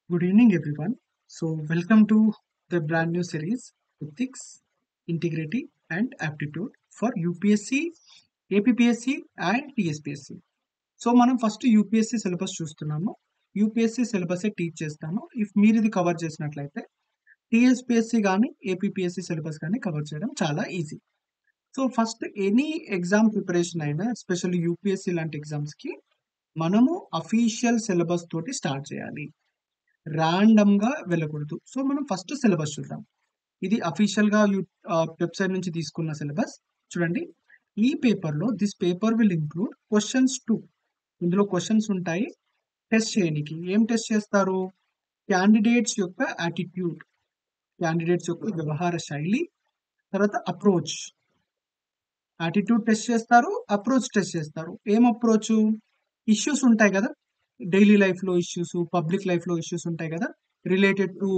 Good evening, everyone. So, welcome to the brand new series Ethics, Integrity, and Aptitude for UPSC, APPSC, and TSPSC. So మనం first UPSC syllabus చూస్తున్నాము UPSC syllabus teach చేస్తాను if మీరు ఇది cover చేసినట్లయితే TSPSC కానీ APPSC syllabus కానీ cover చేయడం చాలా easy so first any exam preparation అయినా ఎస్పెషల్లీ యూపీఎస్సీ లాంటి ఎగ్జామ్స్కి మనము అఫీషియల్ సిలబస్ తోటి స్టార్ట్ చేయాలి ర్యాండమ్ గా వెళ్ళకూడదు సో మనం ఫస్ట్ సిలబస్ చూద్దాం ఇది అఫీషియల్ గా వెబ్సైట్ నుంచి తీసుకున్న సిలబస్ చూడండి ఈ పేపర్ లో this paper will include questions to ఇందులో క్వశ్చన్స్ ఉంటాయి టెస్ట్ చేయడానికి ఏం టెస్ట్ చేస్తారు క్యాండిడేట్స్ యొక్క యాటిట్యూడ్ క్యాండిడేట్స్ యొక్క వ్యవహార శైలి తర్వాత అప్రోచ్ యాటిట్యూడ్ టెస్ట్ చేస్తారు అప్రోచ్ టెస్ట్ చేస్తారు ఏం అప్రోచ్ ఇష్యూస్ ఉంటాయి కదా డైలీ లైఫ్ లో ఇష్యూస్ పబ్లిక్ లైఫ్ లో ఇష్యూస్ ఉంటాయి కదా రిలేటెడ్ టు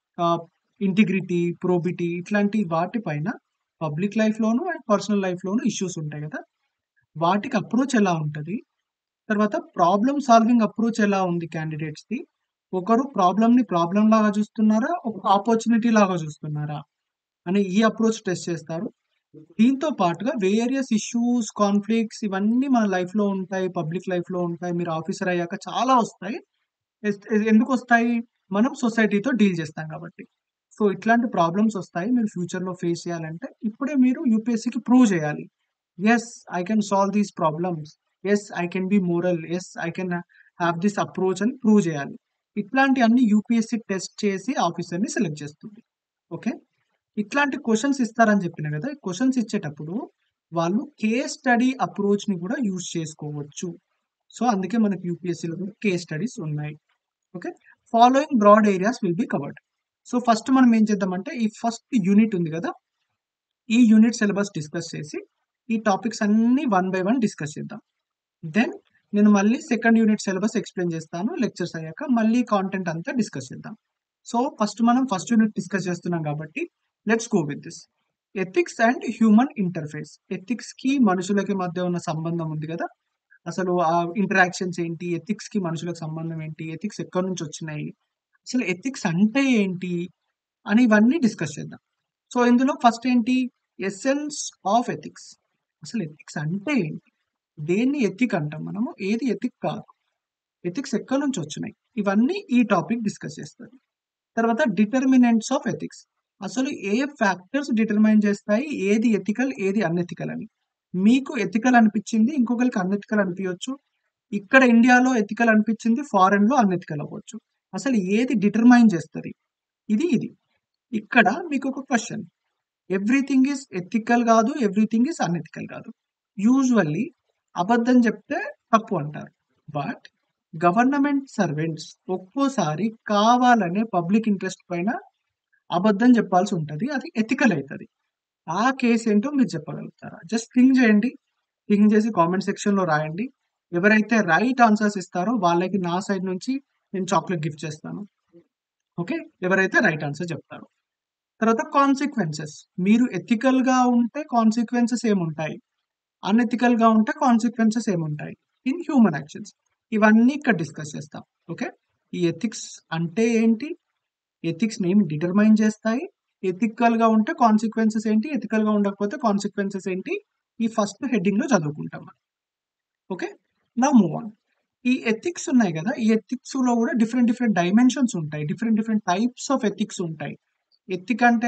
ఇంటిగ్రిటీ ప్రోబిటీ ఇట్లాంటి వాటిపైన పబ్లిక్ లైఫ్ లోను అండ్ పర్సనల్ లైఫ్ లోను ఇష్యూస్ ఉంటాయి కదా వాటికి అప్రోచ్ ఎలా ఉంటుంది తర్వాత ప్రాబ్లమ్ సాల్వింగ్ అప్రోచ్ ఎలా ఉంది క్యాండిడేట్స్ ది ఒకరు ప్రాబ్లమ్ ని ప్రాబ్లం లాగా చూస్తున్నారా ఒక ఆపర్చునిటీ లాగా చూస్తున్నారా అని ఈ అప్రోచ్ టెస్ట్ చేస్తారు దీంతో పాటుగా వేరియస్ ఇష్యూస్ కాన్ఫ్లిక్ట్స్ ఇవన్నీ మన లైఫ్ లో ఉంటాయి పబ్లిక్ లైఫ్ లో ఉంటాయి మీరు ఆఫీసర్ అయ్యాక చాలా వస్తాయి ఎస్- ఎస్- ఎందుకు వస్తాయి మనం సొసైటీతో డీల్ చేస్తాం కాబట్టి సో ఇట్లాంటి ప్రాబ్లమ్స్ వస్తాయి మీరు ఫ్యూచర్ లో ఫేస్ చేయాలంటే ఇప్పుడే మీరు యూపీఎస్సీకి ప్రూవ్ చేయాలి yes I can solve these problems yes I can be moral yes I can have this approach అని ప్రూవ్ చేయాలి ఇట్లాంటి అన్ని యూపీఎస్సీ టెస్ట్ చేసి ఆఫీసర్ని సెలెక్ట్ చేస్తుంది ఓకే ఇట్లాంటి క్వశ్చన్స్ ఇస్తారని చెప్పిన కదా క్వశ్చన్స్ ఇచ్చేటప్పుడు వాళ్ళు కేస్ స్టడీ అప్రోచ్ ని కూడా యూజ్ చేసుకోవచ్చు సో అందుకే మనకి యూపీఎస్సీలో కూడా కేస్ స్టడీస్ ఉన్నాయి okay following broad areas will be covered so first మనం ఏం చేద్దామంటే ఈ ఫస్ట్ యూనిట్ ఉంది కదా ఈ యూనిట్ సిలబస్ డిస్కస్ చేసి ఈ టాపిక్స్ అన్ని వన్ బై వన్ డిస్కస్ చేద్దాం దెన్ నేను మళ్ళీ సెకండ్ యూనిట్ సిలబస్ ఎక్స్ప్లెయిన్ చేస్తాను లెక్చర్స్ అయ్యాక మళ్ళీ కాంటెంట్ అంతా డిస్కస్ చేద్దాం సో ఫస్ట్ మనం ఫస్ట్ యూనిట్ డిస్కస్ చేస్తున్నాం కాబట్టి let's go with this ethics and human interface ethics కి మనుషులకి మధ్య ఉన్న సంబంధం ఉంది కదా అసలు ఆ ఇంటరాక్షన్స్ ఏంటి ఎథిక్స్ కి మనుషులకు సంబంధం ఏంటి ఎథిక్స్ ఎక్కడి నుంచి వచ్చినాయి అసలు ఎథిక్స్ అంటే ఏంటి అని ఇవన్నీ డిస్కస్ చేద్దాం సో ఇందులో ఫస్ట్ ఏంటి ఎసెన్స్ ఆఫ్ ఎథిక్స్ అసలు ఎథిక్స్ అంటే ఏంటి దేన్ని ఎథిక్ అంటాం మనము ఏది ఎథిక్ కాదు ఎథిక్స్ ఎక్కడి నుంచి వచ్చినాయి ఇవన్నీ ఈ టాపిక్ డిస్కస్ చేస్తారు తర్వాత డిటర్మినెంట్స్ ఆఫ్ ఎథిక్స్ అసలు ఏ ఫ్యాక్టర్స్ డిటర్మైన్ చేస్తాయి ఏది ఎథికల్ ఏది అన్ఎథికల్ అని మీకు ఎథికల్ అనిపించింది ఇంకొకరికి అన్ఎథికల్ అనిపించవచ్చు ఇక్కడ ఇండియాలో ఎథికల్ అనిపించింది ఫారెన్ లో అన్ఎథికల్ అవ్వచ్చు అసలు ఏది డిటర్మైన్ చేస్తుంది ఇది ఇది ఇక్కడ మీకు ఒక క్వశ్చన్ ఎవ్రీథింగ్ ఈస్ ఎథికల్ కాదు ఎవ్రీథింగ్ ఈస్ అన్ఎథికల్ కాదు యూజువల్లీ అబద్ధం చెప్తే తప్పు అంటారు బట్ గవర్నమెంట్ సర్వెంట్స్ ఒక్కోసారి కావాలనే పబ్లిక్ ఇంట్రెస్ట్ పైన అబద్ధం చెప్పాల్సి ఉంటది అది ఎథికల్ అవుతుంది ఆ కేసు ఏంటో మీరు చెప్పగలుగుతారా జస్ట్ థింక్ చేయండి థింక్ చేసి కామెంట్ సెక్షన్ లో రాయండి ఎవరైతే రైట్ ఆన్సర్స్ ఇస్తారో వాళ్ళకి నా సైడ్ నుంచి నేను చాక్లెట్ గిఫ్ట్ చేస్తాను ఓకే ఎవరైతే రైట్ ఆన్సర్ చెప్తారో తర్వాత కాన్సిక్వెన్సెస్ మీరు ఎథికల్ గా ఉంటే కాన్సిక్వెన్సెస్ ఏముంటాయి అన్ఎథికల్ గా ఉంటే కాన్సిక్వెన్సెస్ ఏముంటాయి ఇన్ హ్యూమన్ యాక్షన్స్ ఇవన్నీ ఇక్కడ డిస్కస్ చేస్తాం ఓకే ఈ ఎథిక్స్ అంటే ఏంటి ఎథిక్స్ ఏమి డిటర్మైన్ చేస్తాయి ఎథికల్ గా ఉంటే కాన్సిక్వెన్సెస్ ఏంటి ఎథికల్ గా ఉండకపోతే కాన్సిక్వెన్సెస్ ఏంటి ఈ ఫస్ట్ హెడ్డింగ్ లో చదువుకుంటాం ఓకే నా మూవ్ ఆన్ ఈ ఎథిక్స్ ఉన్నాయి కదా ఈ ఎథిక్స్ లో కూడా డిఫరెంట్ డిఫరెంట్ డైమెన్షన్స్ ఉంటాయి different different types of ethics ఉంటాయి ఎథిక్ అంటే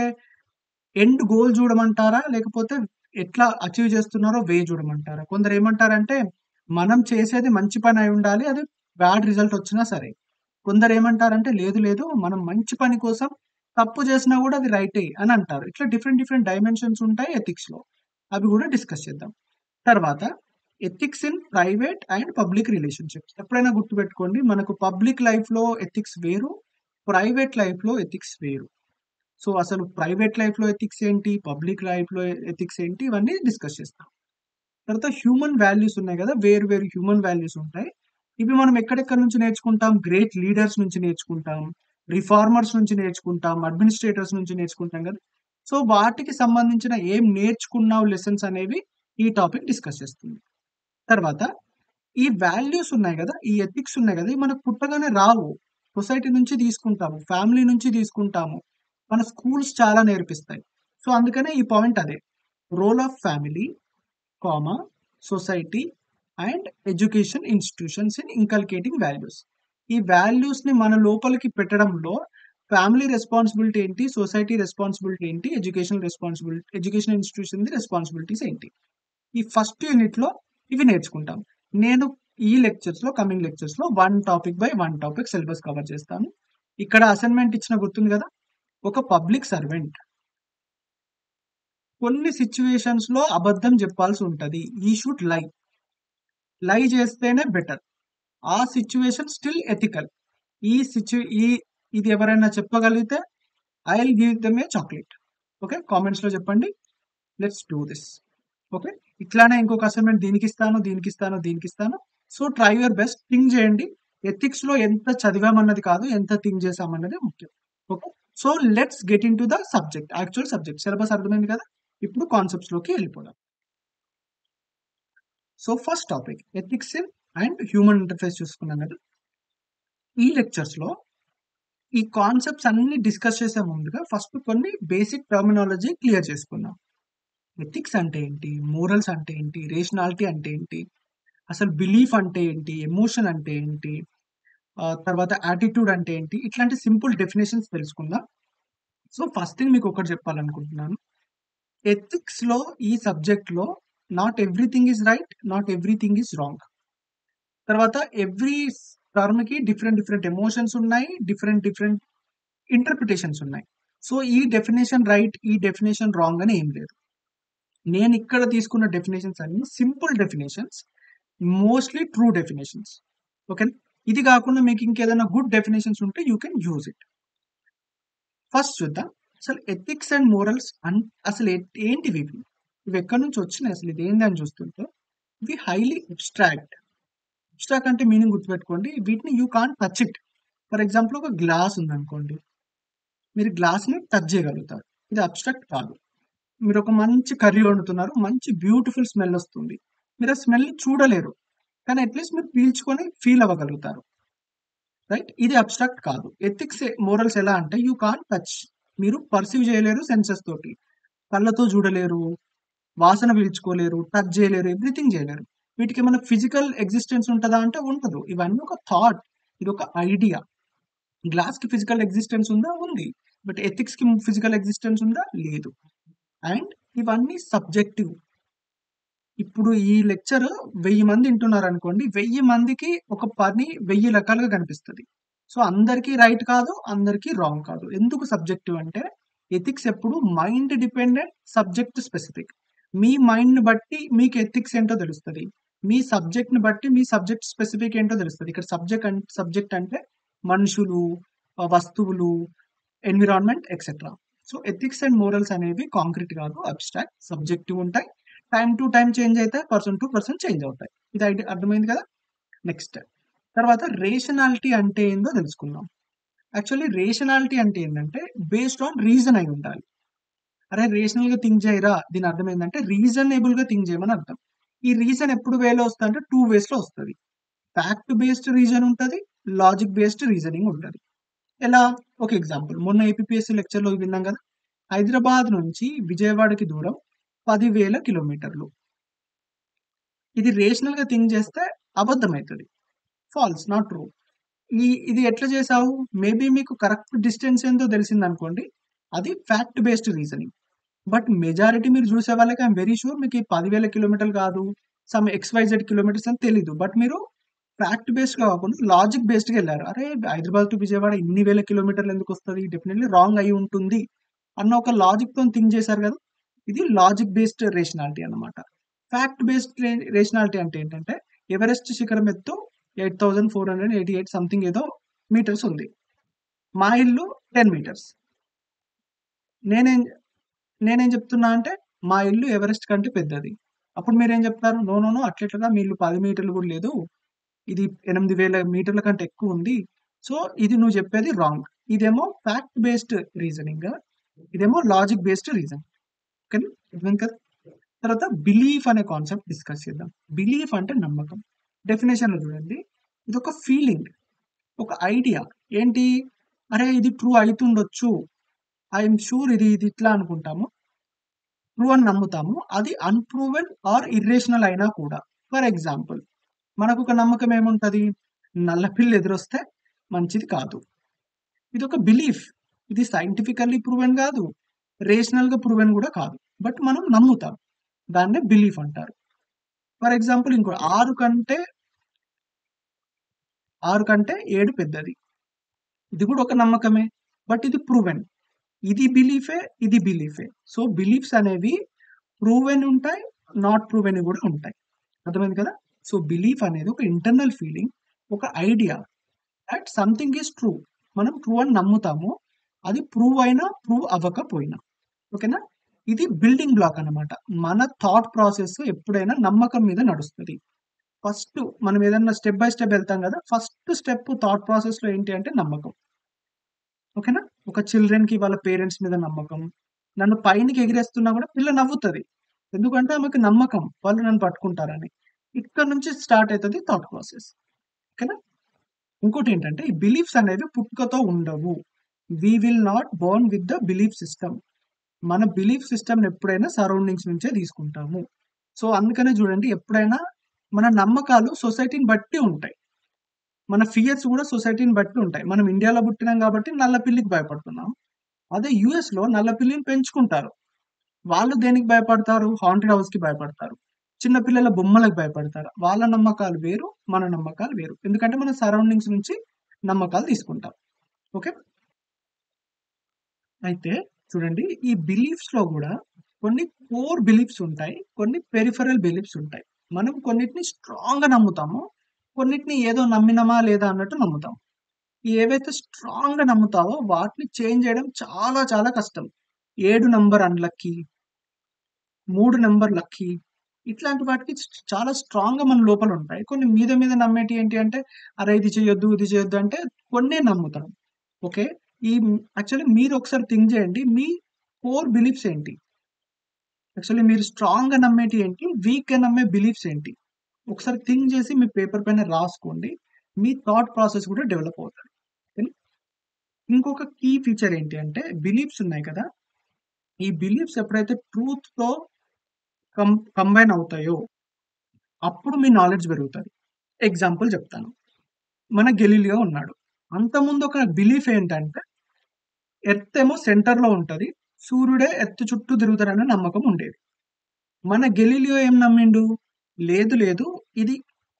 ఎండ్ గోల్ చూడమంటారా లేకపోతే ఎట్లా అచీవ్ చేస్తున్నారో వే చూడమంటారా కొందరు ఏమంటారంటే మనం చేసేది మంచి పని అయి ఉండాలి అది బ్యాడ్ రిజల్ట్ వచ్చినా సరే కొందరు ఏమంటారంటే లేదు లేదు మనం మంచి పని కోసం తప్పు చేసినా కూడా అది రైటే అని అంటారు ఇట్లా డిఫరెంట్ డిఫరెంట్ డైమెన్షన్స్ ఉంటాయి ఎథిక్స్ లో అవి కూడా డిస్కస్ చేద్దాం తర్వాత ethics in private and public relationships ఎప్పుడైనా గుర్తుపెట్టుకోండి మనకు పబ్లిక్ లైఫ్ లో ఎథిక్స్ వేరు ప్రైవేట్ లైఫ్ లో ఎథిక్స్ వేరు సో అసలు ప్రైవేట్ లైఫ్ లో ఎథిక్స్ ఏంటి పబ్లిక్ లైఫ్ లో ఎథిక్స్ ఏంటి ఇవన్నీ డిస్కస్ చేస్తాం తర్వాత హ్యూమన్ వాల్యూస్ ఉన్నాయి కదా వేరు వేరు హ్యూమన్ వాల్యూస్ ఉంటాయి ఇవి మనం ఎక్కడెక్కడ నుంచి నేర్చుకుంటాం గ్రేట్ లీడర్స్ నుంచి నేర్చుకుంటాం రిఫార్మర్స్ నుంచి నేర్చుకుంటాం అడ్మినిస్ట్రేటర్స్ నుంచి నేర్చుకుంటాం కదా సో వాటికి సంబంధించిన ఏం నేర్చుకున్నావు లెసన్స్ అనేవి ఈ టాపిక్ డిస్కస్ చేస్తుంది తర్వాత ఈ వాల్యూస్ ఉన్నాయి కదా ఈ ఎథిక్స్ ఉన్నాయి కదా ఇవి మనకు పుట్టగానే రావు సొసైటీ నుంచి తీసుకుంటాము ఫ్యామిలీ నుంచి తీసుకుంటాము మన స్కూల్స్ చాలా నేర్పిస్తాయి సో అందుకనే ఈ పాయింట్ అదే role of family comma society and education institutions in inculcating values ఈ వాల్యూస్ ని మన లోపలికి పెట్టడంలో ఫ్యామిలీ రెస్పాన్సిబిలిటీ ఏంటి సొసైటీ రెస్పాన్సిబిలిటీ ఏంటి education responsibility education institution responsibilities ఏంటి ఈ ఫస్ట్ యూనిట్ లో ఇవి నేర్చుకుంటాం నేను ఈ లెక్చర్స్ లో కమింగ్ లెక్చర్స్ లో one topic by one topic syllabus cover చేస్తాను ఇక్కడ అసైన్మెంట్ ఇచ్చిన గుర్తుంది కదా ఒక పబ్లిక్ సర్వెంట్ కొన్ని సిచ్యువేషన్స్ లో అబద్ధం చెప్పాల్సి ఉంటది ఈ షుడ్ లై లై చేస్తేనే బెటర్ ఆ సిచ్యువేషన్ స్టిల్ ఎథికల్ ఈ సిచ్యు ఈ ఇది ఎవరైనా చెప్పగలిగితే I will give them a chocolate okay comments లో చెప్పండి లెట్స్ డూ దిస్ ఓకే ఇట్లానే ఇంకొక అసైన్మెంట్ దీనికి ఇస్తాను దీనికి ఇస్తాను దీనికి ఇస్తాను so try your best think చేయండి ఎథిక్స్ లో ఎంత చదివామన్నది కాదు ఎంత థింక్ చేసామన్నది ముఖ్యం okay so let's get into the subject actual subject syllabus అర్థమైంది కదా ఇప్పుడు కాన్సెప్ట్స్ లోకి వెళ్ళిపోదాం so first topic ethics and human interface చూసుకున్నాం కదా ఈ లెక్చర్స్ లో ఈ కాన్సెప్ట్స్ అన్ని డిస్కస్ చేసే ముందుగా ఫస్ట్ కొన్ని బేసిక్ టర్మినాలజీ క్లియర్ చేసుకుందాం ఎథిక్స్ అంటే ఏంటి మోరల్స్ అంటే ఏంటి రేషనాలిటీ అంటే ఏంటి అసలు బిలీఫ్ అంటే ఏంటి ఎమోషన్ అంటే ఏంటి ఆ, తర్వాత యాటిట్యూడ్ అంటే ఏంటి ఇట్లాంటి సింపుల్ డెఫినేషన్స్ తెలుసుకుందాం సో ఫస్ట్ థింగ్ మీకు ఒకటి చెప్పాలనుకుంటున్నాను ఎథిక్స్ లో ఈ సబ్జెక్ట్ లో not everything is right not everything is wrong తర్వాత ఎవ్రీ టర్మ్ కి డిఫరెంట్ డిఫరెంట్ ఎమోషన్స్ ఉన్నాయి డిఫరెంట్ డిఫరెంట్ ఇంటర్ప్రిటేషన్స్ ఉన్నాయి సో ఈ డెఫినేషన్ రైట్ ఈ డెఫినేషన్ రాంగ్ అని ఏం లేదు నేను ఇక్కడ తీసుకున్న డెఫినేషన్స్ అన్ని simple definitions mostly true definitions okay ఇది కాకుండా మీకు ఇంకేదైనా గుడ్ డెఫినేషన్స్ ఉంటే you can use it first చూద్దాం అసలు ఎథిక్స్ అండ్ మోరల్స్ అన్ అసలు ఏ- ఏంటివి ఇవి ఇవి ఎక్కడి నుంచి వచ్చినాయి అసలు ఇది ఏంది అని చూస్తుంటే ఇవి హైలీ అబ్స్ట్రాక్ట్ అబ్స్ట్రాక్ట్ అంటే మీనింగ్ గుర్తుపెట్టుకోండి వీటిని you can't touch it for example ఒక గ్లాస్ ఉందనుకోండి మీరు గ్లాస్ ని టచ్ చేయగలుగుతారు ఇది అబ్స్ట్రాక్ట్ కాదు మీరు ఒక మంచి కర్రీ వండుతున్నారు మంచి బ్యూటిఫుల్ స్మెల్ వస్తుంది మీరు ఆ స్మెల్ చూడలేరు కానీ అట్లీస్ట్ మీరు పీల్చుకొని ఫీల్ అవ్వగలుగుతారు రైట్ ఇది అబ్స్ట్రాక్ట్ కాదు ఎథిక్స్ మోరల్స్ ఎలా అంటే యూ కాన్ టచ్ మీరు పర్సీవ్ చేయలేరు సెన్సెస్ తోటి కళ్ళతో చూడలేరు వాసన పీల్చుకోలేరు టచ్ చేయలేరు ఎవ్రీథింగ్ చేయలేరు వీటికి ఏమైనా ఫిజికల్ ఎగ్జిస్టెన్స్ ఉంటుందా అంటే ఉండదు ఇవన్నీ ఒక థాట్ ఇది ఒక ఐడియా గ్లాస్ కి ఫిజికల్ ఎగ్జిస్టెన్స్ ఉందా ఉంది బట్ ఎథిక్స్ కి ఫిజికల్ ఎగ్జిస్టెన్స్ ఉందా లేదు అండ్ ఇవన్నీ సబ్జెక్టివ్ ఇప్పుడు ఈ లెక్చర్ వెయ్యి మంది వింటున్నారు అనుకోండి వెయ్యి మందికి ఒక పని వెయ్యి రకాలుగా కనిపిస్తుంది సో అందరికీ రైట్ కాదు అందరికీ రాంగ్ కాదు ఎందుకు సబ్జెక్టివ్ అంటే ఎథిక్స్ ఎప్పుడు మైండ్ డిపెండెంట్ సబ్జెక్ట్ స్పెసిఫిక్ మీ మైండ్ ని బట్టి మీకు ఎథిక్స్ ఏంటో తెలుస్తుంది మీ సబ్జెక్ట్ ని బట్టి మీ సబ్జెక్ట్ స్పెసిఫిక్ ఏంటో తెలుస్తుంది ఇక్కడ సబ్జెక్ట్ అంటే సబ్జెక్ట్ అంటే మనుషులు ఆ, వస్తువులు environment etcetera so ethics and morals అనేవి కాంక్రీట్ కాదు అబ్స్ట్రాక్ట్ సబ్జెక్టివ్ ఉంటాయి టైం టు టైం చేంజ్ అవుతాయి పర్సన్ టు పర్సన్ చేంజ్ అవుతాయి ఇది ఐడి అర్థమైంది కదా నెక్స్ట్ తర్వాత రేషనాలిటీ అంటే ఏందో తెలుసుకుందాం యాక్చువల్లీ రేషనాలిటీ అంటే ఏంటంటే బేస్డ్ ఆన్ రీజన్ అయి ఉండాలి అరే రేషనల్ గా థింక్ చేయరా దీని అర్థం ఏంటంటే రీజనబుల్ గా థింక్ చేయమని అర్థం ఈ రీజన్ ఎప్పుడు వేలో వస్తుంది అంటే టూ వేస్ లో వస్తుంది ఫ్యాక్ట్ బేస్డ్ రీజన్ ఉంటుంది లాజిక్ బేస్డ్ రీజనింగ్ ఉంటుంది ఎలా ఒక ఎగ్జాంపుల్ మొన్న ఏపీఎస్సీ లెక్చర్ లో విన్నాం కదా హైదరాబాద్ నుంచి విజయవాడకి దూరం పదివేల కిలోమీటర్లు ఇది రేషనల్ గా థింక్ చేస్తే అబద్ధం అవుతుంది ఫాల్స్ నాట్ ట్రూ ఈ ఇది ఎట్లా చేసావు మేబీ మీకు కరెక్ట్ డిస్టెన్స్ ఏందో తెలిసింది అనుకోండి అది fact based reasoning but majority మీరు చూసే వాళ్ళకి ఐఎమ్ వెరీ షూర్ మీకు ఈ పదివేల కిలోమీటర్లు కాదు సమ్ ఎక్స్వైజెడ్ కిలోమీటర్స్ అని తెలీదు బట్ మీరు ఫ్యాక్ట్ బేస్డ్ గా కాకుండా లాజిక్ బేస్డ్ గా వెళ్ళారు అరే హైదరాబాద్ టు విజయవాడ ఇన్ని వేల కిలోమీటర్లు ఎందుకు వస్తుంది డెఫినెట్లీ రాంగ్ అయి ఉంటుంది అన్న ఒక లాజిక్ తో థింక్ చేశారు కదా ఇది లాజిక్ బేస్డ్ రేషనాలిటీ అన్నమాట ఫ్యాక్ట్ బేస్డ్ రేషనాలిటీ అంటే ఏంటంటే ఎవరెస్ట్ శిఖరం ఎత్తు eight thousand four hundred eighty eight something ఏదో మీటర్స్ ఉంది మా ఇల్లు టెన్ మీటర్స్ నేనేం నేనేం చెప్తున్నా అంటే మా ఇల్లు ఎవరెస్ట్ కంటే పెద్దది అప్పుడు మీరేం చెప్తారు నో నో నో అట్లెట్లుగా మీ ఇల్లు పది మీటర్లు కూడా లేదు ఇది ఎనిమిది వేల మీటర్ల కంటే ఎక్కువ ఉంది సో ఇది నువ్వు చెప్పేది రాంగ్ ఇదేమో ఫ్యాక్ట్ బేస్డ్ రీజనింగ్ ఇదేమో లాజిక్ బేస్డ్ రీజన్ ఓకేనా అర్థమైంది కదా తర్వాత బిలీఫ్ అనే కాన్సెప్ట్ డిస్కస్ చేద్దాం బిలీఫ్ అంటే నమ్మకం డెఫినేషన్ లో చూడండి ఇది ఒక ఫీలింగ్ ఒక ఐడియా ఏంటి అరే ఇది ట్రూ అయితుండొచ్చు ఐఎమ్ షూర్ ఇది ఇది ఇట్లా అనుకుంటాము ట్రూ అని నమ్ముతాము అది అన్ప్రూవెన్ ఆర్ ఇర్రేషనల్ అయినా కూడా ఫర్ ఎగ్జాంపుల్ మనకు ఒక నమ్మకం ఏముంటది నల్ల పిల్లి ఎదురొస్తే మంచిది కాదు ఇది ఒక బిలీఫ్ ఇది సైంటిఫికల్లీ ప్రూవెన్ కాదు రేషనల్ గా ప్రూవెన్ కూడా కాదు బట్ మనం నమ్ముతాం దాన్నే బిలీఫ్ అంటారు ఫర్ ఎగ్జాంపుల్ ఇంకో ఆరు కంటే ఆరు కంటే ఏడు పెద్దది ఇది కూడా ఒక నమ్మకమే బట్ ఇది ప్రూవెన్ ఇది బిలీఫే ఇది బిలీఫే సో బిలీఫ్స్ అనేవి ప్రూవెన్ ఉంటాయి నాట్ ప్రూవెన్ కూడా ఉంటాయి అర్థమైంది కదా సో బిలీఫ్ అనేది ఒక ఇంటర్నల్ ఫీలింగ్ ఒక idea that something is true మనం ట్రూ అని నమ్ముతాము అది ప్రూవ్ అయినా ప్రూవ్ అవ్వకపోయినా ఓకేనా ఇది బిల్డింగ్ బ్లాక్ అన్నమాట మన థాట్ ప్రాసెస్ ఎప్పుడైనా నమ్మకం మీద నడుస్తుంది ఫస్ట్ మనం ఏదన్నా స్టెప్ బై స్టెప్ వెళ్తాం కదా ఫస్ట్ స్టెప్ థాట్ ప్రాసెస్ లో ఏంటి అంటే నమ్మకం ఓకేనా ఒక చిల్డ్రన్ కి వాళ్ళ పేరెంట్స్ మీద నమ్మకం నన్ను పైనకి ఎగిరేస్తున్నా కూడా పిల్ల నవ్వుతుంది ఎందుకంటే ఆమెకు నమ్మకం వాళ్ళు నన్ను పట్టుకుంటారని ఇక్కడ నుంచి స్టార్ట్ అవుతుంది థాట్ ప్రాసెస్ ఓకేనా ఇంకోటి ఏంటంటే ఈ బిలీఫ్స్ అనేవి పుట్టుకతో ఉండవు we will not born with the belief system మన బిలీఫ్ సిస్టమ్ ఎప్పుడైనా సరౌండింగ్స్ నుంచే తీసుకుంటాము సో అందుకనే చూడండి ఎప్పుడైనా మన నమ్మకాలు సొసైటీని బట్టి ఉంటాయి మన ఫియర్స్ కూడా సొసైటీని బట్టి ఉంటాయి మనం ఇండియాలో పుట్టినాం కాబట్టి నల్ల పిల్లికి భయపడుతున్నాం అదే యుఎస్ లో నల్ల పిల్లిని పెంచుకుంటారు వాళ్ళు దేనికి భయపడతారు హాంటెడ్ హౌస్ కి భయపడతారు చిన్న పిల్లల బొమ్మలకు భయపడతారు వాళ్ళ నమ్మకాలు వేరు మన నమ్మకాలు వేరు ఎందుకంటే మన సరౌండింగ్స్ నుంచి నమ్మకాలు తీసుకుంటాం ఓకే అయితే చూడండి ఈ బిలీఫ్స్ లో కూడా కొన్ని కోర్ బిలీఫ్స్ ఉంటాయి కొన్ని పెరిఫరల్ బిలీఫ్స్ ఉంటాయి మనం కొన్నిటిని స్ట్రాంగ్ గా నమ్ముతాము కొన్నిటిని ఏదో నమ్మినమా లేదా అన్నట్టు నమ్ముతాం ఏవైతే స్ట్రాంగ్ గా నమ్ముతావో వాటిని చేంజ్ చేయడం చాలా చాలా కష్టం ఏడు నంబర్ అన్లక్కీ మూడు నంబర్ లక్కీ ఇట్లాంటి వాటికి చాలా స్ట్రాంగ్ గా మన లోపల ఉంటాయి కొన్ని మీద మీద నమ్మేటి ఏంటి అంటే అరే ఇది చేయొద్దు ఇది చేయొద్దు అంటే కొన్నే నమ్ముతాం ఓకే ఈ యాక్చువల్లీ మీరు ఒకసారి థింక్ చేయండి మీ కోర్ బిలీఫ్స్ ఏంటి యాక్చువల్లీ మీరు స్ట్రాంగ్ గా నమ్మేటి ఏంటి వీక్ గా నమ్మే బిలీఫ్స్ ఏంటి ఒకసారి థింక్ చేసి మీ పేపర్ పైన రాసుకోండి మీ థాట్ ప్రాసెస్ కూడా డెవలప్ అవుతుంది ఓకేనా? ఇంకొక కీ ఫీచర్ ఏంటి అంటే బిలీఫ్స్ ఉన్నాయి కదా ఈ బిలీఫ్స్ ఎప్పుడైతే ట్రూత్ తో కం కంబైన్ అవుతాయో అప్పుడు మీ నాలెడ్జ్ పెరుగుతుంది ఎగ్జాంపుల్ చెప్తాను మన గెలీలియో ఉన్నాడు అంతకుముందు ఒక బిలీఫ్ ఏంటంటే ఎర్త్ ఏమో సెంటర్ లో ఉంటది సూర్యుడే ఎర్త్ చుట్టూ తిరుగుతారనే నమ్మకం ఉండేది మన గెలీలియో ఏం నమ్మిండు లేదు లేదు ఇది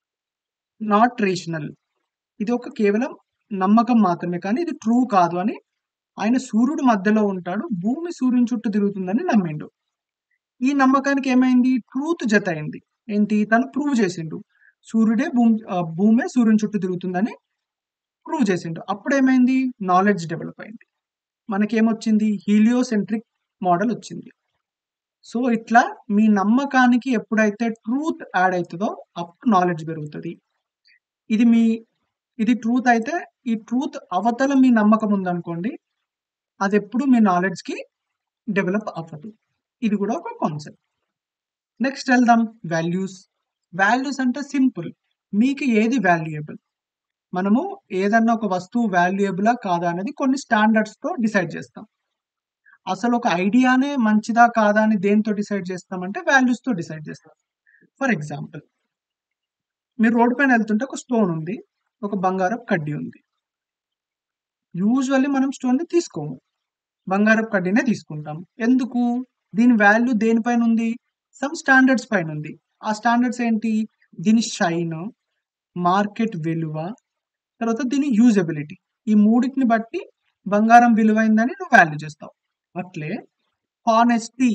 నాట్ రేషనల్ ఇది ఒక కేవలం నమ్మకం మాత్రమే కానీ ఇది ట్రూ కాదు అని ఆయన సూర్యుడు మధ్యలో ఉంటాడు భూమి సూర్యుని చుట్టూ తిరుగుతుందని నమ్మిండు ఈ నమ్మకానికి ఏమైంది ట్రూత్ జత అయింది ఏంటి తను ప్రూవ్ చేసిండు సూర్యుడే భూమి ఆ, భూమే సూర్యుని చుట్టూ తిరుగుతుందని ప్రూవ్ చేసిండు అప్పుడు ఏమైంది నాలెడ్జ్ డెవలప్ అయింది మనకేమొచ్చింది హీలియోసెంట్రిక్ మోడల్ వచ్చింది సో ఇట్లా మీ నమ్మకానికి ఎప్పుడైతే ట్రూత్ యాడ్ అవుతుందో అప్పుడు నాలెడ్జ్ పెరుగుతుంది ఇది మీ ఇది ట్రూత్ అయితే ఈ ట్రూత్ అవతల మీ నమ్మకం ఉందనుకోండి అది ఎప్పుడు మీ నాలెడ్జ్ కి డెవలప్ అవ్వదు ఇది కూడా ఒక కాన్సెప్ట్ నెక్స్ట్ వెళ్దాం వాల్యూస్ వాల్యూస్ అంటే సింపుల్ మీకు ఏది వాల్యుయబుల్ మనము ఏదన్నా ఒక వస్తువు వాల్యుయబులా కాదా అనేది కొన్ని స్టాండర్డ్స్ తో డిసైడ్ చేస్తాం అసలు ఒక ఐడియానే మంచిదా కాదా అని దేంతో డిసైడ్ చేస్తామంటే వాల్యూస్ తో డిసైడ్ చేస్తాం ఫర్ ఎగ్జాంపుల్ మీరు రోడ్ పైన వెళ్తుంటే ఒక స్టోన్ ఉంది ఒక బంగారపు కడ్డీ ఉంది యూజువల్లీ మనం స్టోన్ ని తీసుకోము బంగారపు కడ్డీనే తీసుకుంటాం ఎందుకు దీని వాల్యూ దేనిపైన ఉంది సమ్ స్టాండర్డ్స్ పైన ఉంది ఆ స్టాండర్డ్స్ ఏంటి దీని షైన్ మార్కెట్ విలువ తర్వాత దీని యూజబిలిటీ ఈ మూడింటిని బట్టి బంగారం విలువైందని నువ్వు వాల్యూ చేస్తావు అట్లే హానెస్టీ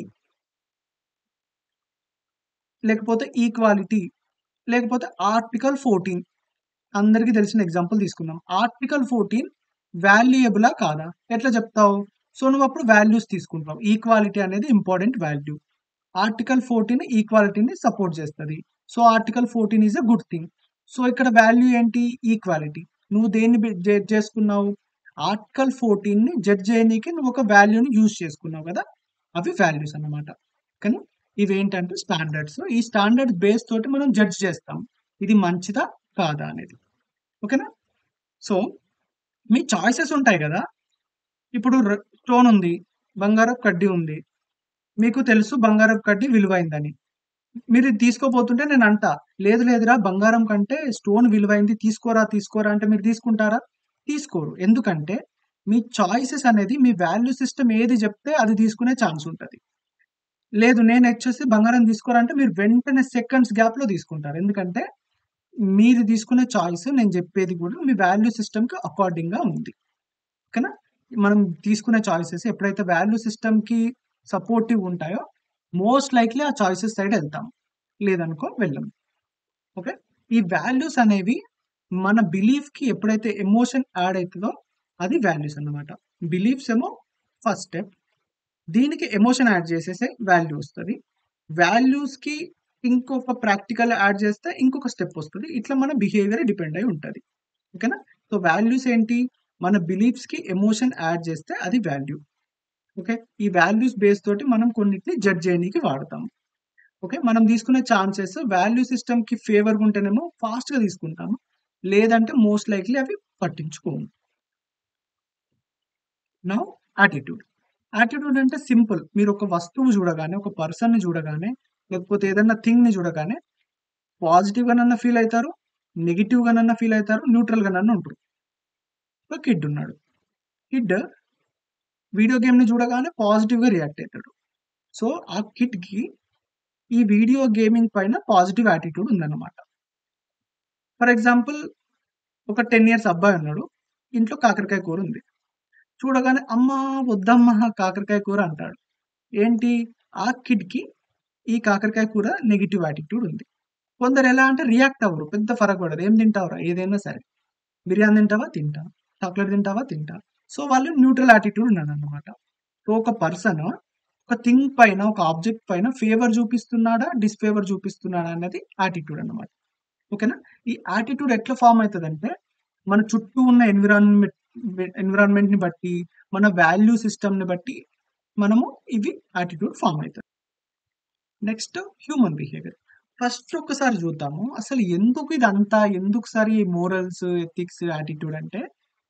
లేకపోతే ఈక్వాలిటీ లేకపోతే ఆర్టికల్ ఫోర్టీన్ అందరికీ తెలిసిన ఎగ్జాంపుల్ తీసుకుందాం ఆర్టికల్ ఫోర్టీన్ వాల్యుయబులా కాదా ఎట్లా చెప్తావు సో నువ్వు అప్పుడు వాల్యూస్ తీసుకుంటావు ఈక్వాలిటీ అనేది ఇంపార్టెంట్ వాల్యూ ఆర్టికల్ ఫోర్టీన్ ఈక్వాలిటీని సపోర్ట్ చేస్తుంది so article fourteen is a good thing so ఇక్కడ వాల్యూ ఏంటి ఈక్వాలిటీ నువ్వు దేన్ని జడ్జ్ చేసుకున్నావు ఆర్టికల్ ఫోర్టీన్ ని జడ్జ్ చేయనీకి నువ్వు ఒక వాల్యూని యూజ్ చేసుకున్నావు కదా అవి వాల్యూస్ అన్నమాట కానీ ఇవేంటంటే స్టాండర్డ్స్ ఈ స్టాండర్డ్ బేస్ తోటి మనం జడ్జ్ చేస్తాం ఇది మంచిదా కాదా అనేది ఓకేనా సో మీ చాయిసెస్ ఉంటాయి కదా ఇప్పుడు ర- స్టోన్ ఉంది బంగారపు కడ్డీ ఉంది మీకు తెలుసు బంగారపు కడ్డీ విలువైందని మీరు ఇది తీసుకోపోతుంటే నేను అంటా లేదు లేదురా బంగారం కంటే స్టోన్ విలువైంది తీసుకోరా తీసుకోరా అంటే మీరు తీసుకుంటారా తీసుకోరు ఎందుకంటే మీ చాయిసెస్ అనేది మీ వాల్యూ సిస్టమ్ ఏది చెప్తే అది తీసుకునే ఛాన్స్ ఉంటుంది లేదు నేను వచ్చేసి బంగారం తీసుకోరంటే మీరు వెంటనే సెకండ్స్ గ్యాప్ లో తీసుకుంటారు ఎందుకంటే మీరు తీసుకునే చాయిస్ నేను చెప్పేది కూడా మీ వాల్యూ సిస్టమ్ కి అకార్డింగ్ గా ఉంది ఓకేనా మనం తీసుకునే చాయిసెస్ ఎప్పుడైతే వాల్యూ సిస్టమ్ కి సపోర్టివ్ ఉంటాయో మోస్ట్ లైక్లీ ఆ చాయిసెస్ సైడ్ వెళ్తాం లేదనుకో వెళ్ళం ఓకే ఈ వాల్యూస్ అనేవి మన బిలీఫ్ కి ఎప్పుడైతే ఎమోషన్ యాడ్ అవుతుందో అది వాల్యూస్ అన్నమాట బిలీఫ్స్ ఏమో ఫస్ట్ స్టెప్ దీనికి ఎమోషన్ యాడ్ చేసేసే వాల్యూ వస్తుంది వాల్యూస్ కి ఇంకొక ప్రాక్టికల్ యాడ్ చేస్తే ఇంకొక స్టెప్ వస్తుంది ఇట్లా మన బిహేవియర్ డిపెండ్ అయి ఉంటుంది ఓకేనా సో వాల్యూస్ ఏంటి మన బిలీఫ్స్ కి ఎమోషన్ యాడ్ చేస్తే అది వాల్యూ ఓకే ఈ వాల్యూస్ బేస్ తోటి మనం కొన్నిటిని జడ్జ్ చేయడానికి వాడతాం ఓకే మనం తీసుకునే ఛాన్సెస్ వాల్యూ సిస్టమ్ కి ఫేవర్ ఉంటేనేమో ఫాస్ట్ గా తీసుకుంటాము లేదంటే మోస్ట్ లైక్లీ అవి పట్టించుకోము నౌ యాటిట్యూడ్ యాటిట్యూడ్ అంటే సింపుల్ మీరు ఒక వస్తువు చూడగానే ఒక పర్సన్ ని చూడగానే లేకపోతే ఏదన్నా థింగ్ ని చూడగానే పాజిటివ్ గానన్నా ఫీల్ అవుతారు నెగిటివ్ గానన్నా ఫీల్ అవుతారు న్యూట్రల్ గానన్నా ఉంటారు ఒక కిడ్ ఉన్నాడు కిడ్ వీడియో గేమ్ ని చూడగానే పాజిటివ్ గా రియాక్ట్ అవుతాడు సో ఆ కిడ్ కి ఈ వీడియో గేమింగ్ పైన పాజిటివ్ యాటిట్యూడ్ ఉందన్నమాట ఫర్ ఎగ్జాంపుల్ ఒక టెన్ ఇయర్స్ అబ్బాయి ఉన్నాడు ఇంట్లో కాకరకాయ కూర ఉంది చూడగానే అమ్మ వద్దమ్మా కాకరకాయ కూర అంటాడు ఏంటి ఆ కిడ్ కి ఈ కాకరకాయ కూర నెగిటివ్ యాటిట్యూడ్ ఉంది కొందరు ఎలా అంటే రియాక్ట్ అవ్వరు పెద్ద ఫరక్ పడదు ఏం తింటావురా ఏదైనా సరే బిర్యానీ తింటావా తింటా చాక్లెట్ తింటావా తింటా సో వాళ్ళు న్యూట్రల్ యాటిట్యూడ్ ఉన్నాడు అనమాట సో ఒక పర్సన్ ఒక థింగ్ పైన ఒక ఆబ్జెక్ట్ పైన ఫేవర్ చూపిస్తున్నాడా డిస్ఫేవర్ చూపిస్తున్నాడా అనేది యాటిట్యూడ్ అన్నమాట ఓకేనా ఈ యాటిట్యూడ్ ఎట్లా ఫామ్ అవుతుంది అంటే మన చుట్టూ ఉన్న ఎన్విరాన్మెంట్ ఎన్విరాన్మెంట్ ని బట్టి మన వాల్యూ సిస్టమ్ ని బట్టి మనము ఇవి యాటిట్యూడ్ ఫామ్ అవుతుంది నెక్స్ట్ హ్యూమన్ బిహేవియర్ ఫస్ట్ ఒక్కసారి చూద్దాము అసలు ఎందుకు ఇదంతా ఎందుకు సారి మోరల్స్ ఎథిక్స్ యాటిట్యూడ్ అంటే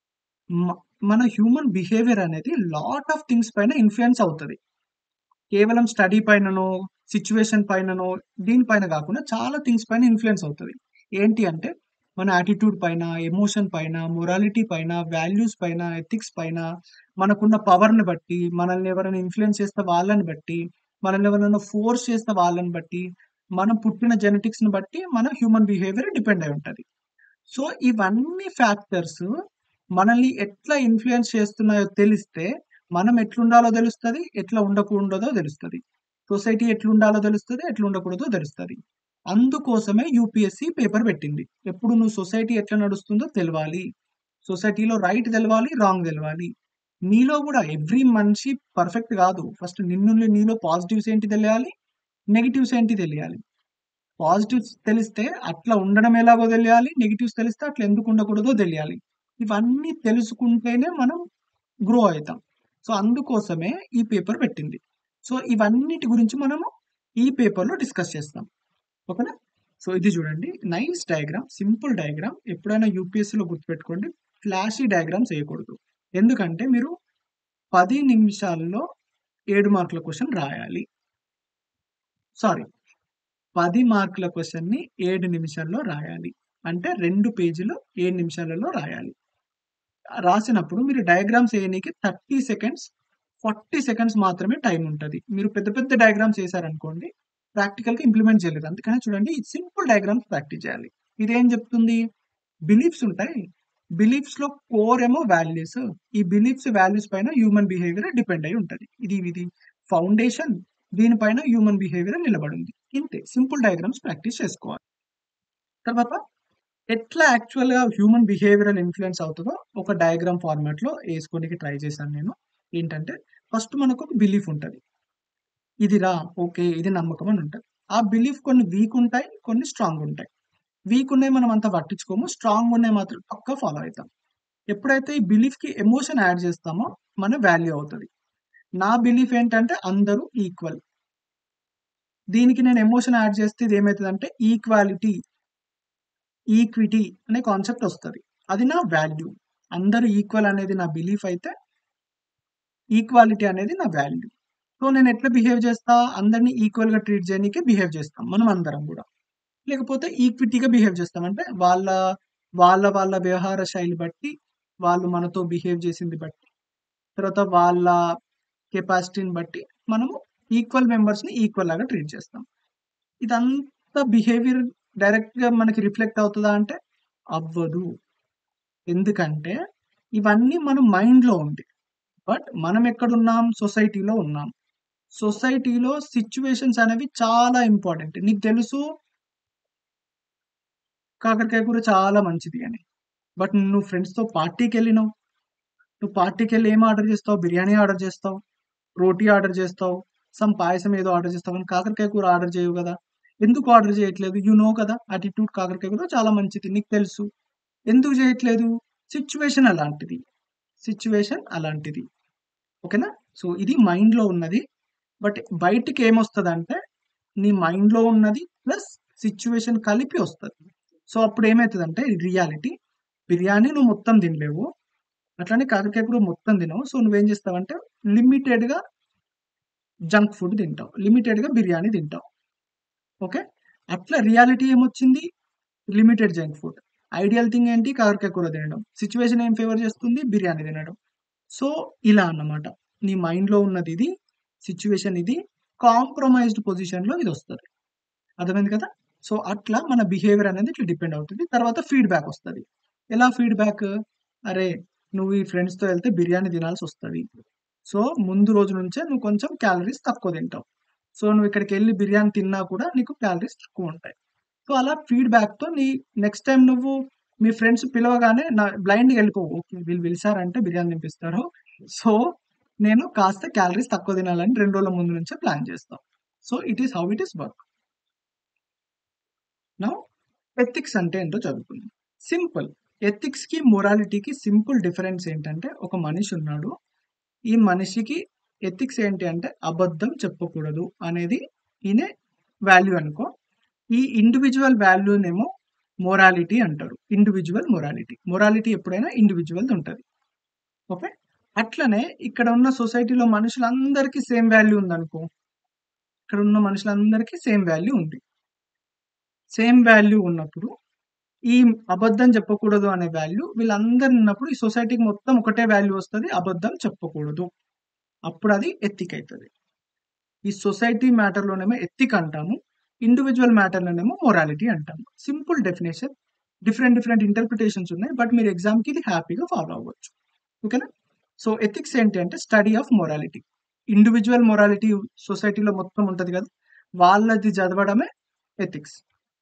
మ- మన హ్యూమన్ బిహేవియర్ అనేది లాట్ ఆఫ్ థింగ్స్ పైన ఇన్ఫ్లుయెన్స్ అవుతుంది కేవలం స్టడీ పైననో సిచ్యువేషన్ పైననో దీనిపైన కాకుండా చాలా థింగ్స్ పైన ఇన్ఫ్లుయెన్స్ అవుతుంది ఏంటి అంటే మన యాటిట్యూడ్ పైన ఎమోషన్ పైన మొరాలిటీ పైన వాల్యూస్ పైన ఎథిక్స్ పైన మనకున్న పవర్ ని బట్టి మనల్ని ఎవరైనా ఇన్ఫ్లుయెన్స్ చేస్తే వాళ్ళని బట్టి మనల్ని ఎవరైనా ఫోర్స్ చేస్తే వాళ్ళని బట్టి మనం పుట్టిన జెనెటిక్స్ ని బట్టి మన హ్యూమన్ బిహేవియర్ డిపెండ్ అయి ఉంటది సో ఇవన్నీ ఫ్యాక్టర్స్ మనల్ని ఎట్లా ఇన్ఫ్లుయెన్స్ చేస్తున్నాయో తెలిస్తే మనం ఎట్లుండాలో తెలుస్తుంది ఎట్లా ఉండకూడదో తెలుస్తుంది సొసైటీ ఎట్లుండాలో తెలుస్తుంది ఎట్లా ఉండకూడదో తెలుస్తుంది అందుకోసమే యూపీఎస్సి పేపర్ పెట్టింది ఎప్పుడు నువ్వు సొసైటీ ఎట్లా నడుస్తుందో తెలవాలి సొసైటీలో రైట్ తెలవాలి రాంగ్ తెలవాలి నీలో కూడా ఎవ్రీ మనిషి పర్ఫెక్ట్ కాదు ఫస్ట్ నిన్ను నీలో పాజిటివ్స్ ఏంటి తెలియాలి నెగిటివ్స్ ఏంటి తెలియాలి పాజిటివ్స్ తెలిస్తే అట్లా ఉండడం ఎలాగో తెలియాలి నెగిటివ్స్ తెలిస్తే అట్లా ఎందుకు ఉండకూడదో తెలియాలి ఇవన్నీ తెలుసుకుంటేనే మనం గ్రో అవుతాం సో అందుకోసమే ఈ పేపర్ పెట్టింది సో ఇవన్నిటి గురించి మనము ఈ పేపర్లో డిస్కస్ చేస్తాం ఓకేనా సో ఇది చూడండి నైస్ డయాగ్రామ్ సింపుల్ డయాగ్రామ్ ఎప్పుడైనా యూపీఎస్సీలో గుర్తుపెట్టుకోండి ఫ్లాషీ డయాగ్రామ్స్ వేయకూడదు ఎందుకంటే మీరు పది నిమిషాల్లో ఏడు మార్కుల క్వశ్చన్ రాయాలి సారీ పది మార్కుల క్వశ్చన్ ని ఏడు నిమిషాల్లో రాయాలి అంటే రెండు పేజీలు ఏడు నిమిషాలలో రాయాలి రాసినప్పుడు మీరు డయాగ్రామ్స్ వేయడానికి థర్టీ సెకండ్స్ ఫార్టీ సెకండ్స్ మాత్రమే టైం ఉంటుంది మీరు పెద్ద పెద్ద డయాగ్రామ్స్ వేసారనుకోండి ప్రాక్టికల్ గా ఇంప్లిమెంట్ చేయలేదు అందుకనే చూడండి ఈ సింపుల్ డయాగ్రామ్స్ ప్రాక్టీస్ చేయాలి ఇదేం చెప్తుంది బిలీఫ్స్ ఉంటాయి బిలీఫ్స్ లో కోర్ ఏమో వాల్యూస్ ఈ బిలీఫ్స్ వాల్యూస్ పైన హ్యూమన్ బిహేవియర్ డిపెండ్ అయి ఉంటది ఇది ఇది ఫౌండేషన్ దీనిపైన హ్యూమన్ బిహేవియర్ నిలబడింది ఇంతే సింపుల్ డయాగ్రామ్స్ ప్రాక్టీస్ చేసుకోవాలి తర్వాత ఎట్లా యాక్చువల్ గా హ్యూమన్ బిహేవియరల్ ఇన్ఫ్లుయెన్స్ అవుతుందో ఒక డయాగ్రామ్ ఫార్మాట్ లో వేసుకోనికి ట్రై చేశాను నేను ఏంటంటే ఫస్ట్ మనకు ఒక బిలీఫ్ ఉంటుంది ఇది రా ఓకే ఇది నమ్మకం అని ఉంటుంది ఆ బిలీఫ్ కొన్ని వీక్ ఉంటాయి కొన్ని స్ట్రాంగ్ ఉంటాయి వీక్ ఉన్నాయి మనం అంత పట్టించుకోము స్ట్రాంగ్ ఉన్నాయి మాత్రం పక్కా ఫాలో అవుతాం ఎప్పుడైతే ఈ బిలీఫ్ కి ఎమోషన్ యాడ్ చేస్తామో మన వాల్యూ అవుతుంది నా బిలీఫ్ ఏంటంటే అందరూ ఈక్వల్ దీనికి నేను ఎమోషన్ యాడ్ చేస్తే ఇది ఏమవుతుంది అంటే ఈక్వాలిటీ ఈక్విటీ అనే కాన్సెప్ట్ వస్తుంది అది నా వాల్యూ అందరూ ఈక్వల్ అనేది నా బిలీఫ్ అయితే ఈక్వాలిటీ అనేది నా వాల్యూ సో నేను ఎట్లా బిహేవ్ చేస్తా అందరినీ ఈక్వల్ గా ట్రీట్ చేయడానికి బిహేవ్ చేస్తాం మనం అందరం కూడా లేకపోతే ఈక్విటీగా బిహేవ్ చేస్తాం అంటే వాళ్ళ వాళ్ళ వాళ్ళ వ్యవహార శైలి బట్టి వాళ్ళు మనతో బిహేవ్ చేసింది బట్టి తర్వాత వాళ్ళ కెపాసిటీని బట్టి మనము ఈక్వల్ మెంబర్స్ ని ఈక్వల్ లాగా ట్రీట్ చేస్తాం ఇదంతా బిహేవియర్ డైరెక్ట్ గా మనకి రిఫ్లెక్ట్ అవుతుందా అంటే అవ్వదు ఎందుకంటే ఇవన్నీ మన మైండ్ లో ఉంది బట్ మనం ఎక్కడున్నాం సొసైటీలో ఉన్నాం సొసైటీలో సిచ్యువేషన్స్ అనేవి చాలా ఇంపార్టెంట్ నీకు తెలుసు కాకరకాయ కూర చాలా మంచిది అని బట్ నువ్వు ఫ్రెండ్స్ తో పార్టీకి వెళ్ళినావు నువ్వు పార్టీకి వెళ్ళి ఏం ఆర్డర్ చేస్తావు బిర్యానీ ఆర్డర్ చేస్తావు రోటీ ఆర్డర్ చేస్తావు సమ్ పాయసం ఏదో ఆర్డర్ చేస్తావు కానీ కాకరకాయ కూర ఆర్డర్ చేయవు కదా ఎందుకు ఆర్డర్ చేయట్లేదు యు నో కదా అటిట్యూడ్ కాకరకాయ కూర చాలా మంచిది నీకు తెలుసు ఎందుకు చేయట్లేదు సిచ్యువేషన్ అలాంటిది సిచ్యువేషన్ అలాంటిది ఓకేనా సో ఇది మైండ్ లో ఉన్నది బట్ బయటికి ఏమొస్తుంది అంటే నీ మైండ్ లో ఉన్నది ప్లస్ సిచ్యువేషన్ కలిపి వస్తుంది సో అప్పుడు ఏమవుతుందంటే రియాలిటీ బిర్యానీ నువ్వు మొత్తం తినలేవు అట్లానే కాకరకాయ కూర మొత్తం తినవు సో నువ్వేం చేస్తావంటే లిమిటెడ్ గా జంక్ ఫుడ్ తింటావు లిమిటెడ్ గా బిర్యానీ తింటావు ఓకే అట్లా రియాలిటీ ఏమొచ్చింది limited junk food ideal thing ఏంటి కాకరకాయ కూర తినడం సిచ్యువేషన్ ఏం ఫేవర్ చేస్తుంది బిర్యానీ తినడం సో ఇలా అన్నమాట నీ మైండ్ లో ఉన్నది ఇది సిచ్యువేషన్ ఇది కాంప్రమైజ్డ్ పొజిషన్ లో ఇది వస్తుంది అర్థమైంది కదా సో అట్లా మన బిహేవియర్ అనేది ఇట్లా డిపెండ్ అవుతుంది తర్వాత ఫీడ్బ్యాక్ వస్తుంది ఎలా ఫీడ్బ్యాక్ అరే నువ్వు ఈ ఫ్రెండ్స్ తో వెళ్తే బిర్యానీ తినాల్సి వస్తుంది సో ముందు రోజు నుంచే నువ్వు కొంచెం క్యాలరీస్ తక్కువ తింటావు సో నువ్వు ఇక్కడికి వెళ్ళి బిర్యానీ తిన్నా కూడా నీకు క్యాలరీస్ తక్కువ ఉంటాయి సో అలా ఫీడ్బ్యాక్ తో నీ నెక్స్ట్ టైం నువ్వు మీ ఫ్రెండ్స్ పిలవగానే నా బ్లైండ్ వెళ్ళిపోవు ఓకే వీళ్ళు పిలిచారంటే బిర్యానీ తినిపిస్తారు సో నేను కాస్త క్యాలరీస్ తక్కువ తినాలని రెండు రోజుల ముందు నుంచే ప్లాన్ చేస్తాం so it is how it is work now ethics అంటే ఏంటో చదువుకుందాం సింపుల్ ఎథిక్స్ కి మొరాలిటీకి సింపుల్ డిఫరెన్స్ ఏంటంటే ఒక మనిషి ఉన్నాడు ఈ మనిషికి ఎథిక్స్ ఏంటి అంటే అబద్ధం చెప్పకూడదు అనేది ఈయన వాల్యూ అనుకో ఈ ఇండివిజువల్ వాల్యూనేమో మొరాలిటీ అంటారు ఇండివిజువల్ మొరాలిటీ మొరాలిటీ ఎప్పుడైనా ఇండివిజువల్ ఉంటుంది ఓకే అట్లనే ఇక్కడ ఉన్న సొసైటీలో మనుషులందరికీ సేమ్ వాల్యూ ఉందనుకో ఇక్కడ ఉన్న మనుషులందరికీ సేమ్ వాల్యూ ఉంది సేమ్ వాల్యూ ఉన్నప్పుడు ఈ అబద్ధం చెప్పకూడదు అనే వాల్యూ వీళ్ళందరు ఉన్నప్పుడు ఈ సొసైటీకి మొత్తం ఒకటే వాల్యూ వస్తుంది అబద్ధం చెప్పకూడదు అప్పుడు అది ఎత్తిక్ అవుతుంది ఈ సొసైటీ మ్యాటర్లోనేమో ఎత్తిక్ అంటాము ఇండివిజువల్ మ్యాటర్లోనేమో మొరాలిటీ అంటాము simple definition different different interpretations ఉన్నాయి బట్ మీరు ఎగ్జామ్కి ఇది హ్యాపీగా ఫాలో అవ్వచ్చు ఓకేనా సో ఎథిక్స్ ఏంటి అంటే study of morality individual morality సొసైటీలో మొత్తం ఉంటుంది కదా వాళ్ళది చదవడమే ఎథిక్స్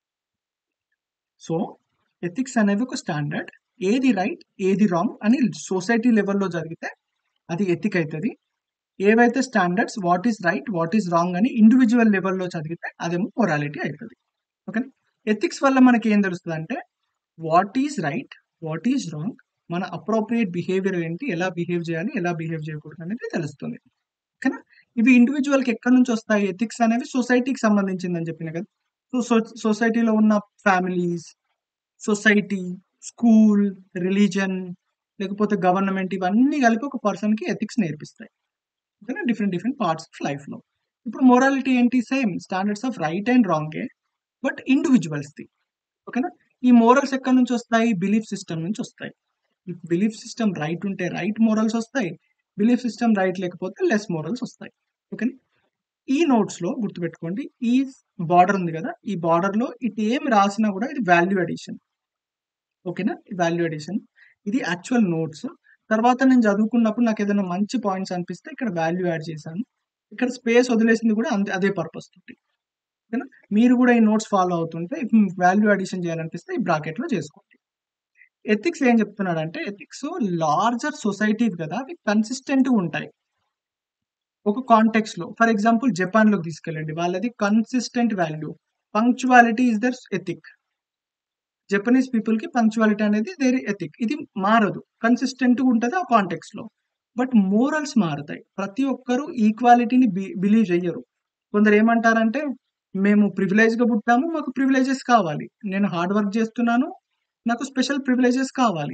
సో ఎథిక్స్ అనేది ఒక స్టాండర్డ్ ఏది రైట్ ఏది రాంగ్ అని సొసైటీ లెవెల్లో జరిగితే అది ఎథిక్ అవుతుంది ఏవైతే standards what is right what is wrong అని ఇండివిజువల్ లెవెల్లో చదివితే అదేమో మొరాలిటీ అవుతుంది ఓకే ఎథిక్స్ వల్ల మనకి ఏం తెలుస్తుంది అంటే what is right what is wrong మన అప్రోప్రియేట్ బిహేవియర్ ఏంటి ఎలా బిహేవ్ చేయాలి ఎలా బిహేవ్ చేయకూడదు అనేది తెలుస్తుంది ఓకేనా ఇవి ఇండివిజువల్ కి ఎక్కడి నుంచి వస్తాయి ఎథిక్స్ అనేవి సొసైటీకి సంబంధించిందని చెప్పిన కదా సో సొసైటీలో ఉన్న ఫ్యామిలీస్ సొసైటీ స్కూల్ రిలీజన్ లేకపోతే గవర్నమెంట్ ఇవన్నీ కలిపి ఒక పర్సన్ కి ఎథిక్స్ నేర్పిస్తాయి ఓకేనా different different parts of life లో ఇప్పుడు మొరాలిటీ ఏంటి same standards of right and రాంగే బట్ ఇండివిజువల్స్ ది ఓకేనా ఈ మోరల్స్ ఎక్కడి నుంచి వస్తాయి బిలీఫ్ సిస్టమ్ నుంచి వస్తాయి బిలీఫ్ సిస్టమ్ రైట్ ఉంటే రైట్ మోరల్స్ వస్తాయి బిలీఫ్ సిస్టమ్ రైట్ లేకపోతే లెస్ మోరల్స్ వస్తాయి ఓకేనా ఈ నోట్స్ లో గుర్తుపెట్టుకోండి ఈ బార్డర్ ఉంది కదా ఈ బార్డర్ లో ఇటు ఏం రాసినా కూడా ఇది వాల్యూ అడిషన్ ఓకేనా వాల్యూ అడిషన్ ఇది యాక్చువల్ నోట్స్ తర్వాత నేను చదువుకున్నప్పుడు నాకు ఏదైనా మంచి పాయింట్స్ అనిపిస్తే ఇక్కడ వాల్యూ యాడ్ చేశాను ఇక్కడ స్పేస్ వదిలేసింది కూడా అంతే అదే పర్పస్ తోటి ఓకేనా మీరు కూడా ఈ నోట్స్ ఫాలో అవుతుంటే వాల్యూ అడిషన్ చేయాలనిపిస్తే ఈ బ్రాకెట్ లో చేసుకోండి ఎథిక్స్ ఏం చెప్తున్నాడంటే ఎథిక్స్ లార్జర్ సొసైటీ కదా అవి కన్సిస్టెంట్ ఉంటాయి ఒక కాంటెక్స్ లో ఫర్ ఎగ్జాంపుల్ జపాన్ లోకి తీసుకెళ్ళండి వాళ్ళది consistent value punctuality is their ethic Japanese people కి పంక్చువాలిటీ అనేది దేర్ ఎథిక్ ఇది మారదు కన్సిస్టెంట్ ఉంటుంది ఆ కాంటెక్స్ లో బట్ మోరల్స్ మారుతాయి ప్రతి ఒక్కరు ఈక్వాలిటీని బిలీవ్ చెయ్యరు కొందరు ఏమంటారంటే మేము ప్రివిలేజ్ గా పుట్టాము మాకు ప్రివిలేజెస్ కావాలి నేను హార్డ్ వర్క్ చేస్తున్నాను నాకు స్పెషల్ ప్రివిలేజెస్ కావాలి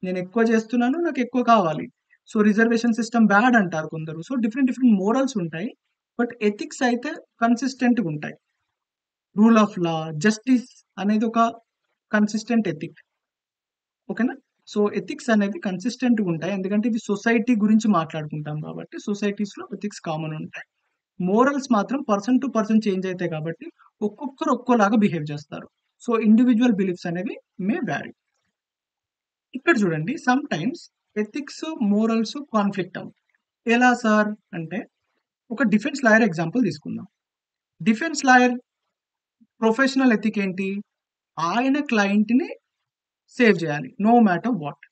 నేను ఎక్కువ చేస్తున్నాను నాకు ఎక్కువ కావాలి సో రిజర్వేషన్ సిస్టమ్ బ్యాడ్ అంటారు కొందరు సో డిఫరెంట్ డిఫరెంట్ మోరల్స్ ఉంటాయి బట్ ఎథిక్స్ అయితే కన్సిస్టెంట్గా ఉంటాయి రూల్ ఆఫ్ లా జస్టిస్ అనేది ఒక కన్సిస్టెంట్ ఎథిక్ ఓకేనా సో ఎథిక్స్ అనేవి కన్సిస్టెంట్గా ఉంటాయి ఎందుకంటే ఇవి సొసైటీ గురించి మాట్లాడుకుంటాం కాబట్టి సొసైటీస్లో ఎథిక్స్ కామన్ ఉంటాయి మోరల్స్ మాత్రం పర్సన్ టు పర్సన్ చేంజ్ అవుతాయి కాబట్టి ఒక్కొక్కరు ఒక్కోలాగా బిహేవ్ చేస్తారు సో ఇండివిజువల్ బిలీఫ్స్ అనేవి మే వ్యారీ ఇక్కడ చూడండి sometimes ethics morals conflict అవ్వు ఎలా సార్ అంటే ఒక డిఫెన్స్ లాయర్ ఎగ్జాంపుల్ తీసుకుందాం డిఫెన్స్ లాయర్ ప్రొఫెషనల్ ఎథిక్ ఏంటి ఆయన క్లయింట్ని సేవ్ చేయాలి నో మ్యాటర్ వాట్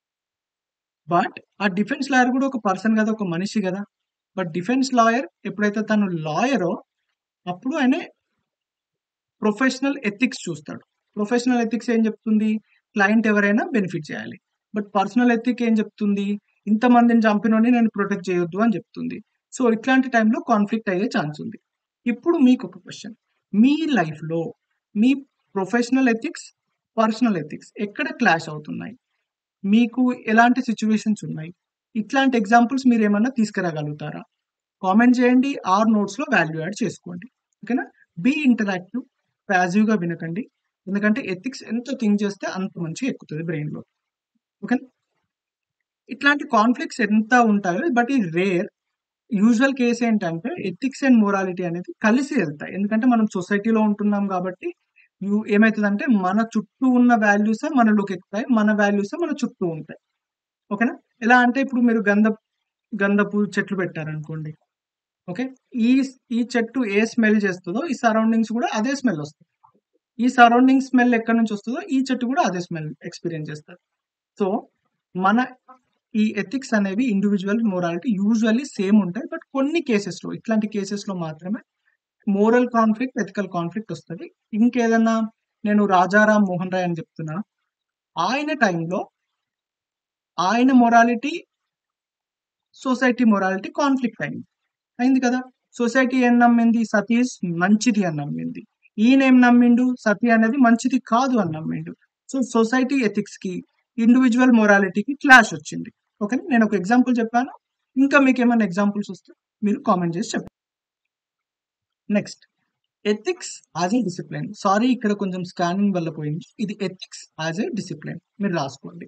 బట్ ఆ డిఫెన్స్ లాయర్ కూడా ఒక పర్సన్ కదా ఒక మనిషి కదా బట్ డిఫెన్స్ లాయర్ ఎప్పుడైతే తను లాయరో అప్పుడు ఆయన ప్రొఫెషనల్ ఎథిక్స్ చూస్తాడు ప్రొఫెషనల్ ఎథిక్స్ ఏం చెప్తుంది క్లయింట్ ఎవరైనా బెనిఫిట్ చేయాలి బట్ పర్సనల్ ఎథిక్ ఏం చెప్తుంది ఇంతమందిని చంపినోని నేను ప్రొటెక్ట్ చేయొద్దు అని చెప్తుంది సో ఇట్లాంటి టైంలో కాన్ఫ్లిక్ట్ అయ్యే ఛాన్స్ ఉంది ఇప్పుడు మీకు ఒక క్వశ్చన్ మీ లైఫ్లో మీ ప్రొఫెషనల్ ఎథిక్స్ పర్సనల్ ఎథిక్స్ ఎక్కడ క్లాష్ అవుతున్నాయి మీకు ఎలాంటి సిచ్యువేషన్స్ ఉన్నాయి ఇట్లాంటి ఎగ్జాంపుల్స్ మీరు ఏమన్నా తీసుకురాగలుగుతారా కామెంట్ చేయండి ఆర్ నోట్స్లో వాల్యూ యాడ్ చేసుకోండి ఓకేనా బీ ఇంటరాక్టివ్ ప్యాజివ్గా వినకండి ఎందుకంటే ఎథిక్స్ ఎంత థింక్ చేస్తే అంత మంచిగా ఎక్కుతుంది బ్రెయిన్లో ఓకేనా ఇట్లాంటి కాన్ఫ్లిక్ట్స్ ఎంత ఉంటాయో బట్ ఈ రేర్ యూజువల్ కేస్ ఏంటంటే ఎథిక్స్ అండ్ మొరాలిటీ అనేది కలిసి వెళ్తాయి ఎందుకంటే మనం సొసైటీలో ఉంటున్నాం కాబట్టి యు- ఏమవుతుందంటే మన చుట్టూ ఉన్న వాల్యూసే మనలోకి ఎక్కుతాయి మన వాల్యూసే మన చుట్టూ ఉంటాయి ఓకేనా ఎలా అంటే ఇప్పుడు మీరు గంధ గంధపు చెట్లు పెట్టారనుకోండి ఓకే ఈ ఈ చెట్టు ఏ స్మెల్ చేస్తుందో ఈ సరౌండింగ్స్ కూడా అదే స్మెల్ వస్తుంది ఈ సరౌండింగ్ స్మెల్ ఎక్కడి నుంచి వస్తుందో ఈ చెట్టు కూడా అదే స్మెల్ ఎక్స్పీరియన్స్ చేస్తారు సో మన ఈ ఎథిక్స్ అనేవి ఇండివిజువల్ మొరాలిటీ యూజువల్లీ సేమ్ ఉంటాయి బట్ కొన్ని కేసెస్లో ఇట్లాంటి కేసెస్లో మాత్రమే మోరల్ కాన్ఫ్లిక్ట్ ఎథికల్ కాన్ఫ్లిక్ట్ వస్తుంది ఇంకేదన్నా నేను రాజారాం మోహన్ రాయ్ అని చెప్తున్నా ఆయన టైంలో ఆయన మొరాలిటీ సొసైటీ మొరాలిటీ కాన్ఫ్లిక్ట్ అయింది అయింది కదా సొసైటీ ఏం నమ్మింది సతీష్ మంచిది అని నమ్మింది ఈయన ఏం నమ్మిండు సతీ అనేది మంచిది కాదు అని నమ్మిండు సో సొసైటీ ఎథిక్స్ కి ఇండివిజువల్ మొరాలిటీకి క్లాష్ వచ్చింది ఓకే నేను ఒక ఎగ్జాంపుల్ చెప్పాను ఇంకా మీకు ఏమైనా ఎగ్జాంపుల్స్ వస్తే మీరు కామెంట్ చేసి చెప్పండి next ethics as a discipline sorry ఇక్కడ కొంచెం స్కానింగ్ వల్ల పోయింది ఇది ఎథిక్స్ యాజ్ ఏ డిసిప్లిన్ మీరు రాసుకోండి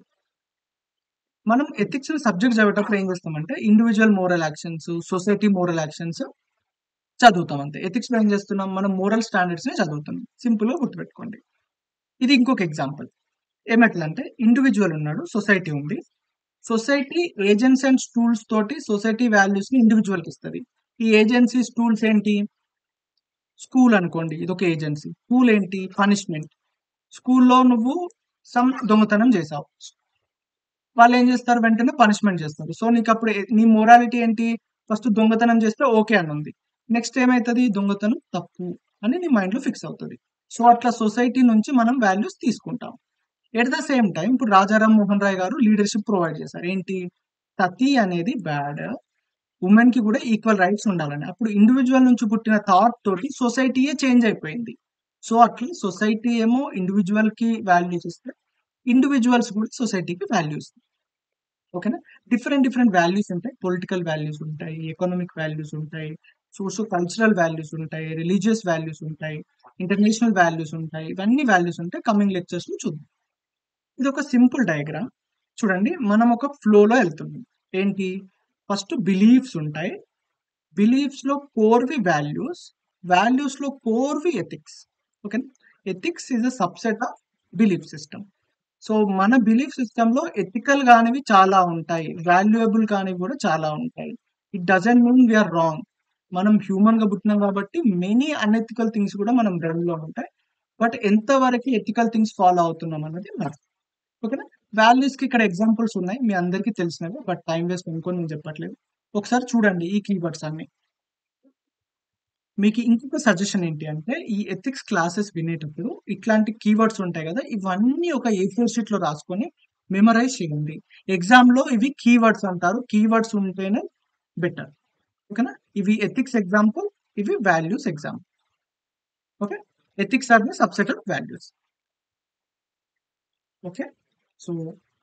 మనం ఎథిక్స్ సబ్జెక్ట్ చదివేటప్పుడు ఏం చేస్తామంటే individual moral actions society moral actions చదువుతాం అంతే ఎథిక్స్ లో ఏం చేస్తున్నాం మనం మోరల్ స్టాండర్డ్స్ నే చదువుతున్నాం సింపుల్ గా గుర్తుపెట్టుకోండి ఇది ఇంకొక ఎగ్జాంపుల్ ఏమెట్లంటే ఇండివిజువల్ ఉన్నాడు సొసైటీ ఉంది సొసైటీ ఏజెన్సీ అండ్ టూల్స్ తోటి సొసైటీ వాల్యూస్ ని ఇండివిజువల్ కి ఇస్తుంది ఈ ఏజెన్సీస్ టూల్స్ ఏంటి స్కూల్ అనుకోండి ఇది ఒక ఏజెన్సీ స్కూల్ ఏంటి పనిష్మెంట్ స్కూల్లో నువ్వు సమ్ దొంగతనం చేసావు వాళ్ళు ఏం చేస్తారు వెంటనే పనిష్మెంట్ చేస్తారు సో నీకు అప్పుడు ఏ- నీ మొరాలిటీ ఏంటి ఫస్ట్ దొంగతనం చేస్తే ఓకే అని ఉంది నెక్స్ట్ ఏమైతుంది దొంగతనం తప్పు అని నీ మైండ్ లో ఫిక్స్ అవుతుంది సో అట్లా సొసైటీ నుంచి మనం వాల్యూస్ తీసుకుంటాం ఎట్ ద సేమ్ టైం ఇప్పుడు రాజారాం మోహన్ రాయ్ గారు లీడర్షిప్ ప్రొవైడ్ చేశారు ఏంటి సతీ అనేది బ్యాడ్ ఉమెన్ కి కూడా ఈక్వల్ రైట్స్ ఉండాలని అప్పుడు ఇండివిజువల్ నుంచి పుట్టిన థాట్ తోటి సొసైటీయే చేంజ్ అయిపోయింది సో అట్లా సొసైటీ ఏమో ఇండివిజువల్ కి వాల్యూస్ ఇస్తే ఇండివిజువల్స్ కూడా సొసైటీకి వాల్యూస్ ఓకేనా డిఫరెంట్ డిఫరెంట్ వాల్యూస్ ఉంటాయి పొలిటికల్ వాల్యూస్ ఉంటాయి ఎకనామిక్ వాల్యూస్ ఉంటాయి సోషో కల్చరల్ వాల్యూస్ ఉంటాయి రిలీజియస్ వాల్యూస్ ఉంటాయి ఇంటర్నేషనల్ వాల్యూస్ ఉంటాయి ఇవన్నీ వాల్యూస్ ఉంటాయి కమింగ్ లెక్చర్స్ లో చూద్దాం ఇది ఒక సింపుల్ డయాగ్రామ్ చూడండి మనం ఒక ఫ్లోలో వెళ్తున్నాం ఏంటి ఫస్ట్ బిలీఫ్స్ ఉంటాయి బిలీఫ్స్ లో కోర్వి వాల్యూస్ వాల్యూస్ లో కోర్వి ethics okay ethics is a subset of belief system so మన బిలీఫ్ సిస్టమ్ లో ఎథికల్ కానివి చాలా ఉంటాయి వాల్యుయబుల్ కానివి కూడా చాలా ఉంటాయి it doesn't mean we are wrong మనం హ్యూమన్ గా పుట్టినాం కాబట్టి మెనీ అన్ఎథికల్ థింగ్స్ కూడా మనం బ్రెయిన్ లో ఉంటాయి బట్ ఎంత వరకు ఎథికల్ థింగ్స్ ఫాలో అవుతున్నాం అన్నది మనం ఓకేనా వాల్యూస్ కి ఇక్కడ ఎగ్జాంపుల్స్ ఉన్నాయి మీ అందరికీ తెలిసినవి బట్ టైం వేస్ట్ అనుకోని నేను చెప్పట్లేదు ఒకసారి చూడండి ఈ కీవర్డ్స్ అన్ని మీకు ఇంకొక సజెషన్ ఏంటి అంటే ఈ ఎథిక్స్ క్లాసెస్ వినేటప్పుడు ఇట్లాంటి కీవర్డ్స్ ఉంటాయి కదా ఇవన్నీ ఒక ఏ ఫోర్ షీట్ లో రాసుకొని మెమరైజ్ చేయండి ఎగ్జామ్ లో ఇవి కీవర్డ్స్ అంటారు కీవర్డ్స్ ఉంటేనే బెటర్ ఓకేనా ఇవి ఎథిక్స్ ఎగ్జాంపుల్ ఇవి values exam okay ethics are the subset of values okay so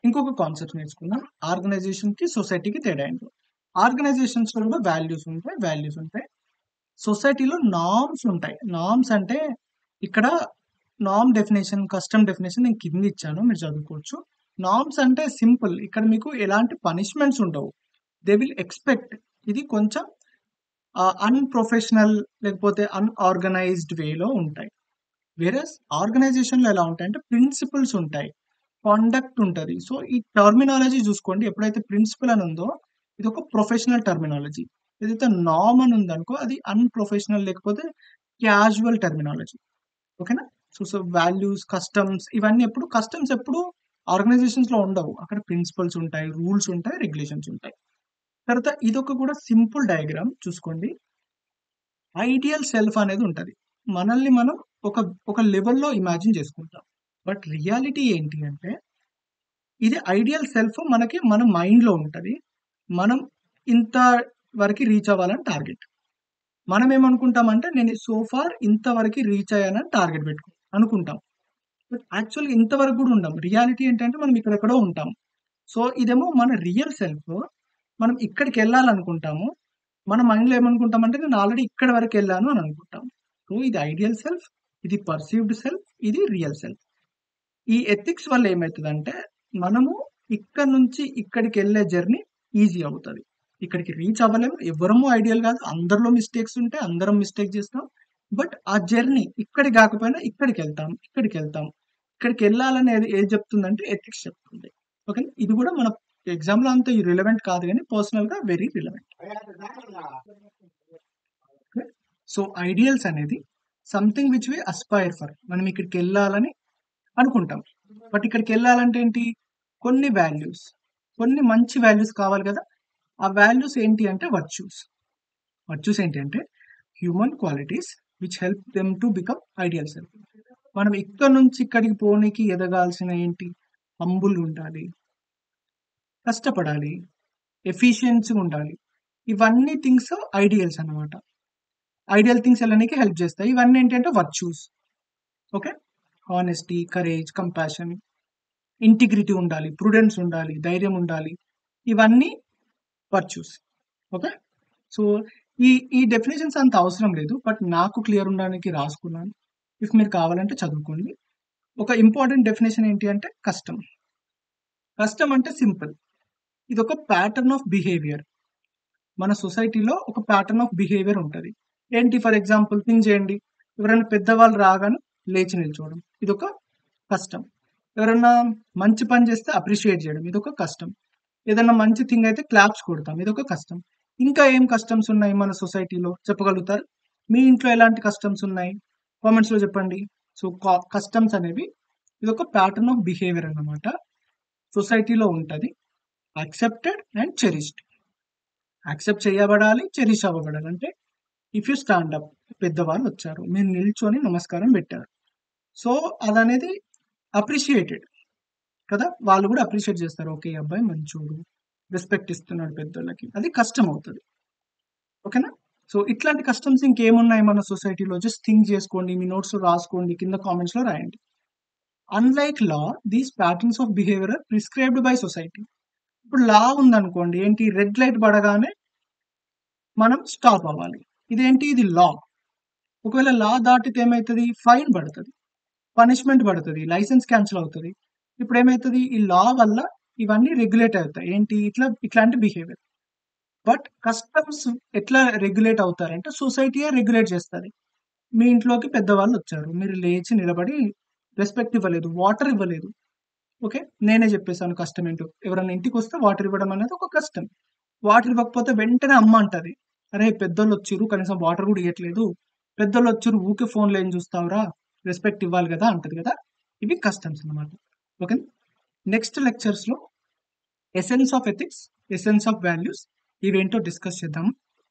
ఇంకొక కాన్సెప్ట్ నేర్చుకుందాం ఆర్గనైజేషన్ కి సొసైటీకి తేడా ఏంటో ఆర్గనైజేషన్స్ లో కూడా వాల్యూస్ ఉంటాయి వాల్యూస్ ఉంటాయి సొసైటీలో నామ్స్ ఉంటాయి నామ్స్ అంటే ఇక్కడ నామ్ డెఫినేషన్ కస్టమ్ డెఫినేషన్ నేను కింద ఇచ్చాను మీరు చదువుకోవచ్చు నామ్స్ అంటే సింపుల్ ఇక్కడ మీకు ఎలాంటి పనిష్మెంట్స్ ఉండవు దే విల్ ఎక్స్పెక్ట్ ఇది కొంచెం అన్ప్రొఫెషనల్ లేకపోతే అన్ఆర్గనైజ్డ్ వేలో ఉంటాయి వేరే ఆర్గనైజేషన్లో ఎలా ఉంటాయి అంటే ప్రిన్సిపల్స్ ఉంటాయి కాండక్ట్ ఉంటుంది సో ఈ టర్మినాలజీ చూసుకోండి ఎప్పుడైతే ప్రిన్సిపల్ అని ఉందో ఇది ఒక ప్రొఫెషనల్ టర్మినాలజీ ఏదైతే నామ్ అని ఉందనుకో అది అన్ప్రొఫెషనల్ లేకపోతే క్యాజువల్ టర్మినాలజీ ఓకేనా సో సో వాల్యూస్ కస్టమ్స్ ఇవన్నీ ఎప్పుడు కస్టమ్స్ ఎప్పుడు ఆర్గనైజేషన్స్ లో ఉండవు అక్కడ ప్రిన్సిపల్స్ ఉంటాయి రూల్స్ ఉంటాయి రెగ్యులేషన్స్ ఉంటాయి తర్వాత ఇదొక కూడా సింపుల్ డయాగ్రామ్ చూసుకోండి ఐడియల్ సెల్ఫ్ అనేది ఉంటది మనల్ని మనం ఒక ఒక లెవెల్లో ఇమాజిన్ చేసుకుంటాం బట్ రియాలిటీ ఏంటి అంటే ఇది ఐడియల్ సెల్ఫ్ మనకి మన మైండ్ లో ఉంటది మనం ఇంత వరకు రీచ్ అవ్వాలని టార్గెట్ మనం ఏమనుకుంటామంటే నేను సో ఫార్ ఇంతవరకు రీచ్ అయ్యానని టార్గెట్ పెట్టుకో అనుకుంటాం బట్ యాక్చువల్గా ఇంతవరకు కూడా ఉండం రియాలిటీ ఏంటంటే మనం ఇక్కడెక్కడో ఉంటాం సో ఇదేమో మన రియల్ సెల్ఫ్ మనం ఇక్కడికి వెళ్ళాలనుకుంటాము మన మైండ్లో ఏమనుకుంటామంటే నేను ఆల్రెడీ ఇక్కడ వరకు వెళ్ళాను అని అనుకుంటాం సో ఇది ఐడియల్ సెల్ఫ్ ఇది పర్సీవ్డ్ సెల్ఫ్ ఇది రియల్ సెల్ఫ్ ఈ ఎథిక్స్ వల్ల ఏమవుతుందంటే మనము ఇక్కడ నుంచి ఇక్కడికి వెళ్ళే జర్నీ ఈజీ అవుతుంది ఇక్కడికి రీచ్ అవ్వలేము ఎవరము ఐడియల్ కాదు అందరిలో మిస్టేక్స్ ఉంటే అందరం మిస్టేక్ చేస్తాం బట్ ఆ జర్నీ ఇక్కడికి కాకపోయినా ఇక్కడికి వెళ్తాం ఇక్కడికి వెళ్తాం ఇక్కడికి వెళ్ళాలని ఏది ఏది చెప్తుందంటే ఎథిక్స్ చెప్తుంది ఓకే ఇది కూడా మన ఎగ్జామ్ లో అంత రిలవెంట్ కాదు కానీ పర్సనల్ గా వెరీ రిలవెంట్ సో ఐడియల్స్ అనేది something which we aspire for మనం ఇక్కడికి వెళ్ళాలని అనుకుంటాం బట్ ఇక్కడికి వెళ్ళాలంటే ఏంటి కొన్ని వాల్యూస్ కొన్ని మంచి వాల్యూస్ కావాలి కదా ఆ వాల్యూస్ ఏంటి అంటే వర్చ్యూస్ వర్చ్యూస్ ఏంటి అంటే human qualities which help them to become ideal self మనం ఇక్కడ నుంచి ఇక్కడికి పోనీకి ఎదగాల్సిన ఏంటి హంబుల్ ఉండాలి కష్టపడాలి ఎఫిషియన్సీ ఉండాలి ఇవన్నీ థింగ్స్ ఐడియల్స్ అన్నమాట ఐడియల్ థింగ్స్ వెళ్ళడానికి హెల్ప్ చేస్తాయి ఇవన్నీ ఏంటంటే virtues okay honesty courage compassion integrity ఉండాలి ప్రుడెన్స్ ఉండాలి ధైర్యం ఉండాలి ఇవన్నీ వర్చ్యూస్ ఓకే సో ఈ ఈ డెఫినేషన్స్ అంత అవసరం లేదు బట్ నాకు క్లియర్ ఉండడానికి రాసుకున్నాను ఇఫ్ మీరు కావాలంటే చదువుకోండి ఒక ఇంపార్టెంట్ డెఫినేషన్ ఏంటి అంటే కష్టం కష్టం అంటే సింపుల్ ఇది ఒక ప్యాటర్న్ ఆఫ్ బిహేవియర్ మన సొసైటీలో ఒక ప్యాటర్న్ ఆఫ్ బిహేవియర్ ఉంటుంది ఏంటి ఫర్ ఎగ్జాంపుల్ థింక్ చేయండి ఎవరైనా పెద్దవాళ్ళు రాగానే లేచి నిల్చోవడం ఇది ఒక కష్టం ఎవరైనా మంచి పని చేస్తే అప్రిషియేట్ చేయడం ఇది ఒక కష్టం ఏదైనా మంచి థింగ్ అయితే క్లాప్స్ కొడతాం ఇది ఒక కష్టం ఇంకా ఏం కస్టమ్స్ ఉన్నాయి మన సొసైటీలో చెప్పగలుగుతారు మీ ఇంట్లో ఎలాంటి కస్టమ్స్ ఉన్నాయి కామెంట్స్ లో చెప్పండి సో కస్టమ్స్ అనేవి ఇది ఒక ప్యాటర్న్ ఆఫ్ బిహేవియర్ అన్నమాట సొసైటీలో ఉంటది యాక్సెప్టెడ్ అండ్ చెరిష్డ్ యాక్సెప్ట్ చేయబడాలి చెరిష్ అవ్వబడాలి అంటే ఇఫ్ యూ స్టాండ్ అప్ పెద్దవాళ్ళు వచ్చారు మీరు నిల్చొని నమస్కారం పెట్టారు సో అదనేది అప్రిషియేటెడ్ కదా వాళ్ళు కూడా అప్రిషియేట్ చేస్తారు ఓకే ఈ అబ్బాయి మంచోడు రెస్పెక్ట్ ఇస్తున్నాడు పెద్దోళ్ళకి అది కష్టం అవుతుంది ఓకేనా సో ఇట్లాంటి కస్టమ్స్ ఇంకేమున్నాయి మన సొసైటీలో జస్ట్ థింక్ చేసుకోండి మీ నోట్స్ రాసుకోండి కింద కామెంట్స్ లో రాయండి unlike law these patterns of behaviour prescribed by society ఇప్పుడు లా ఉందనుకోండి ఏంటి రెడ్ లైట్ పడగానే మనం స్టాప్ అవ్వాలి ఇదేంటి ఇది లా ఒకవేళ లా దాటితే ఏమవుతుంది ఫైన్ పడుతుంది పనిష్మెంట్ పడుతుంది లైసెన్స్ క్యాన్సిల్ అవుతుంది ఇప్పుడు ఏమవుతుంది ఈ లా వల్ల ఇవన్నీ రెగ్యులేట్ అవుతాయి ఏంటి ఇట్లా ఇట్లాంటి బిహేవియర్ బట్ కస్టమ్స్ ఎట్లా రెగ్యులేట్ అవుతారంటే సొసైటీయే రెగ్యులేట్ చేస్తుంది మీ ఇంట్లోకి పెద్దవాళ్ళు వచ్చారు మీరు లేచి నిలబడి రెస్పెక్ట్ ఇవ్వలేదు వాటర్ ఇవ్వలేదు ఓకే నేనే చెప్పేసాను కష్టం ఏంటో ఎవరైనా ఇంటికి వస్తే వాటర్ ఇవ్వడం అనేది ఒక కష్టం వాటర్ ఇవ్వకపోతే వెంటనే అమ్మ అంటది అరే పెద్దోళ్ళు వచ్చిర్రు కనీసం వాటర్ కూడా ఇవ్వట్లేదు పెద్దోళ్ళు వచ్చిర్రు ఊకే ఫోన్లో ఏం చూస్తావురా రెస్పెక్ట్ ఇవ్వాలి కదా అంటది కదా ఇవి కస్టమ్స్ అన్నమాట ఓకే నెక్స్ట్ లెక్చర్స్ లో essence of ethics essence of values ఇవేంటో డిస్కస్ చేద్దాం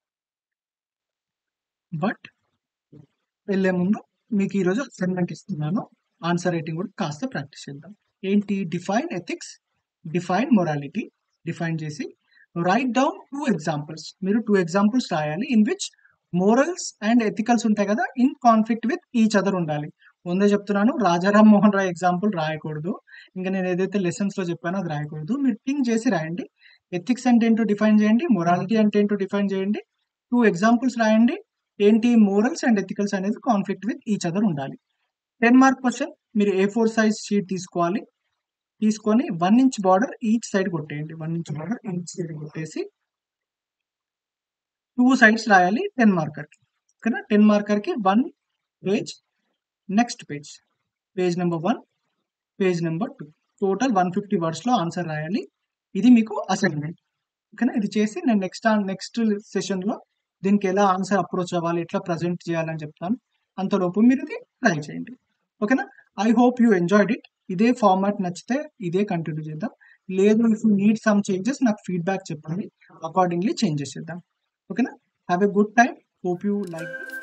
బట్ వెళ్ళే ముందు మీకు ఈరోజు అసైన్మెంట్ ఇస్తున్నాను ఆన్సర్ రైటింగ్ కూడా కాస్త ప్రాక్టీస్ చేద్దాం ఏంటి define ethics define morality define చేసి రైట్ డౌన్ టూ ఎగ్జాంపుల్స్ మీరు టూ ఎగ్జాంపుల్స్ రాయాలి in which morals and ethicals ఉంటాయి కదా in conflict with each other ఉండాలి ముందే చెప్తున్నాను రాజారాం మోహన్ రాయ్ ఎగ్జాంపుల్ రాయకూడదు ఇంకా నేను ఏదైతే లెసన్స్ లో చెప్పానో అది రాయకూడదు మీరు థింక్ చేసి రాయండి ఎథిక్స్ అంటే ఏంటో డిఫైన్ చేయండి మొరాలిటీ అంటే ఏంటో డిఫైన్ చేయండి టూ ఎగ్జాంపుల్స్ రాయండి ఏంటి మోరల్స్ అండ్ ఎథికల్స్ అనేది కాన్ఫ్లిక్ట్ విత్ ఈచ్ అదర్ ఉండాలి టెన్ మార్క్ క్వశ్చన్ మీరు ఏ ఫోర్ సైజ్ షీట్ తీసుకోవాలి తీసుకొని one inch border each side కొట్టేయండి one inch border each side కొట్టేసి టూ సైడ్స్ రాయాలి టెన్ మార్కర్ కి ఓకేనా టెన్ మార్కర్ కి one page next page page number one page number two total one fifty words లో answer రాయాలి ఇది మీకు అసైన్మెంట్ ఓకేనా ఇది చేసి నేను నెక్స్ట్ నెక్స్ట్ సెషన్ లో దీనికి ఎలా ఆన్సర్ అప్రోచ్ అవ్వాలి ఎట్లా ప్రజెంట్ చేయాలని చెప్తాను అంతలోపు మీరు ఇది ట్రై చేయండి ఓకేనా I hope you enjoyed it ఇదే ఫార్మాట్ నచ్చితే ఇదే కంటిన్యూ చేద్దాం లేదు if you need some changes నాకు ఫీడ్బ్యాక్ చెప్పండి అకార్డింగ్లీ చేంజెస్ చేద్దాం ఓకేనా have a good time hope you like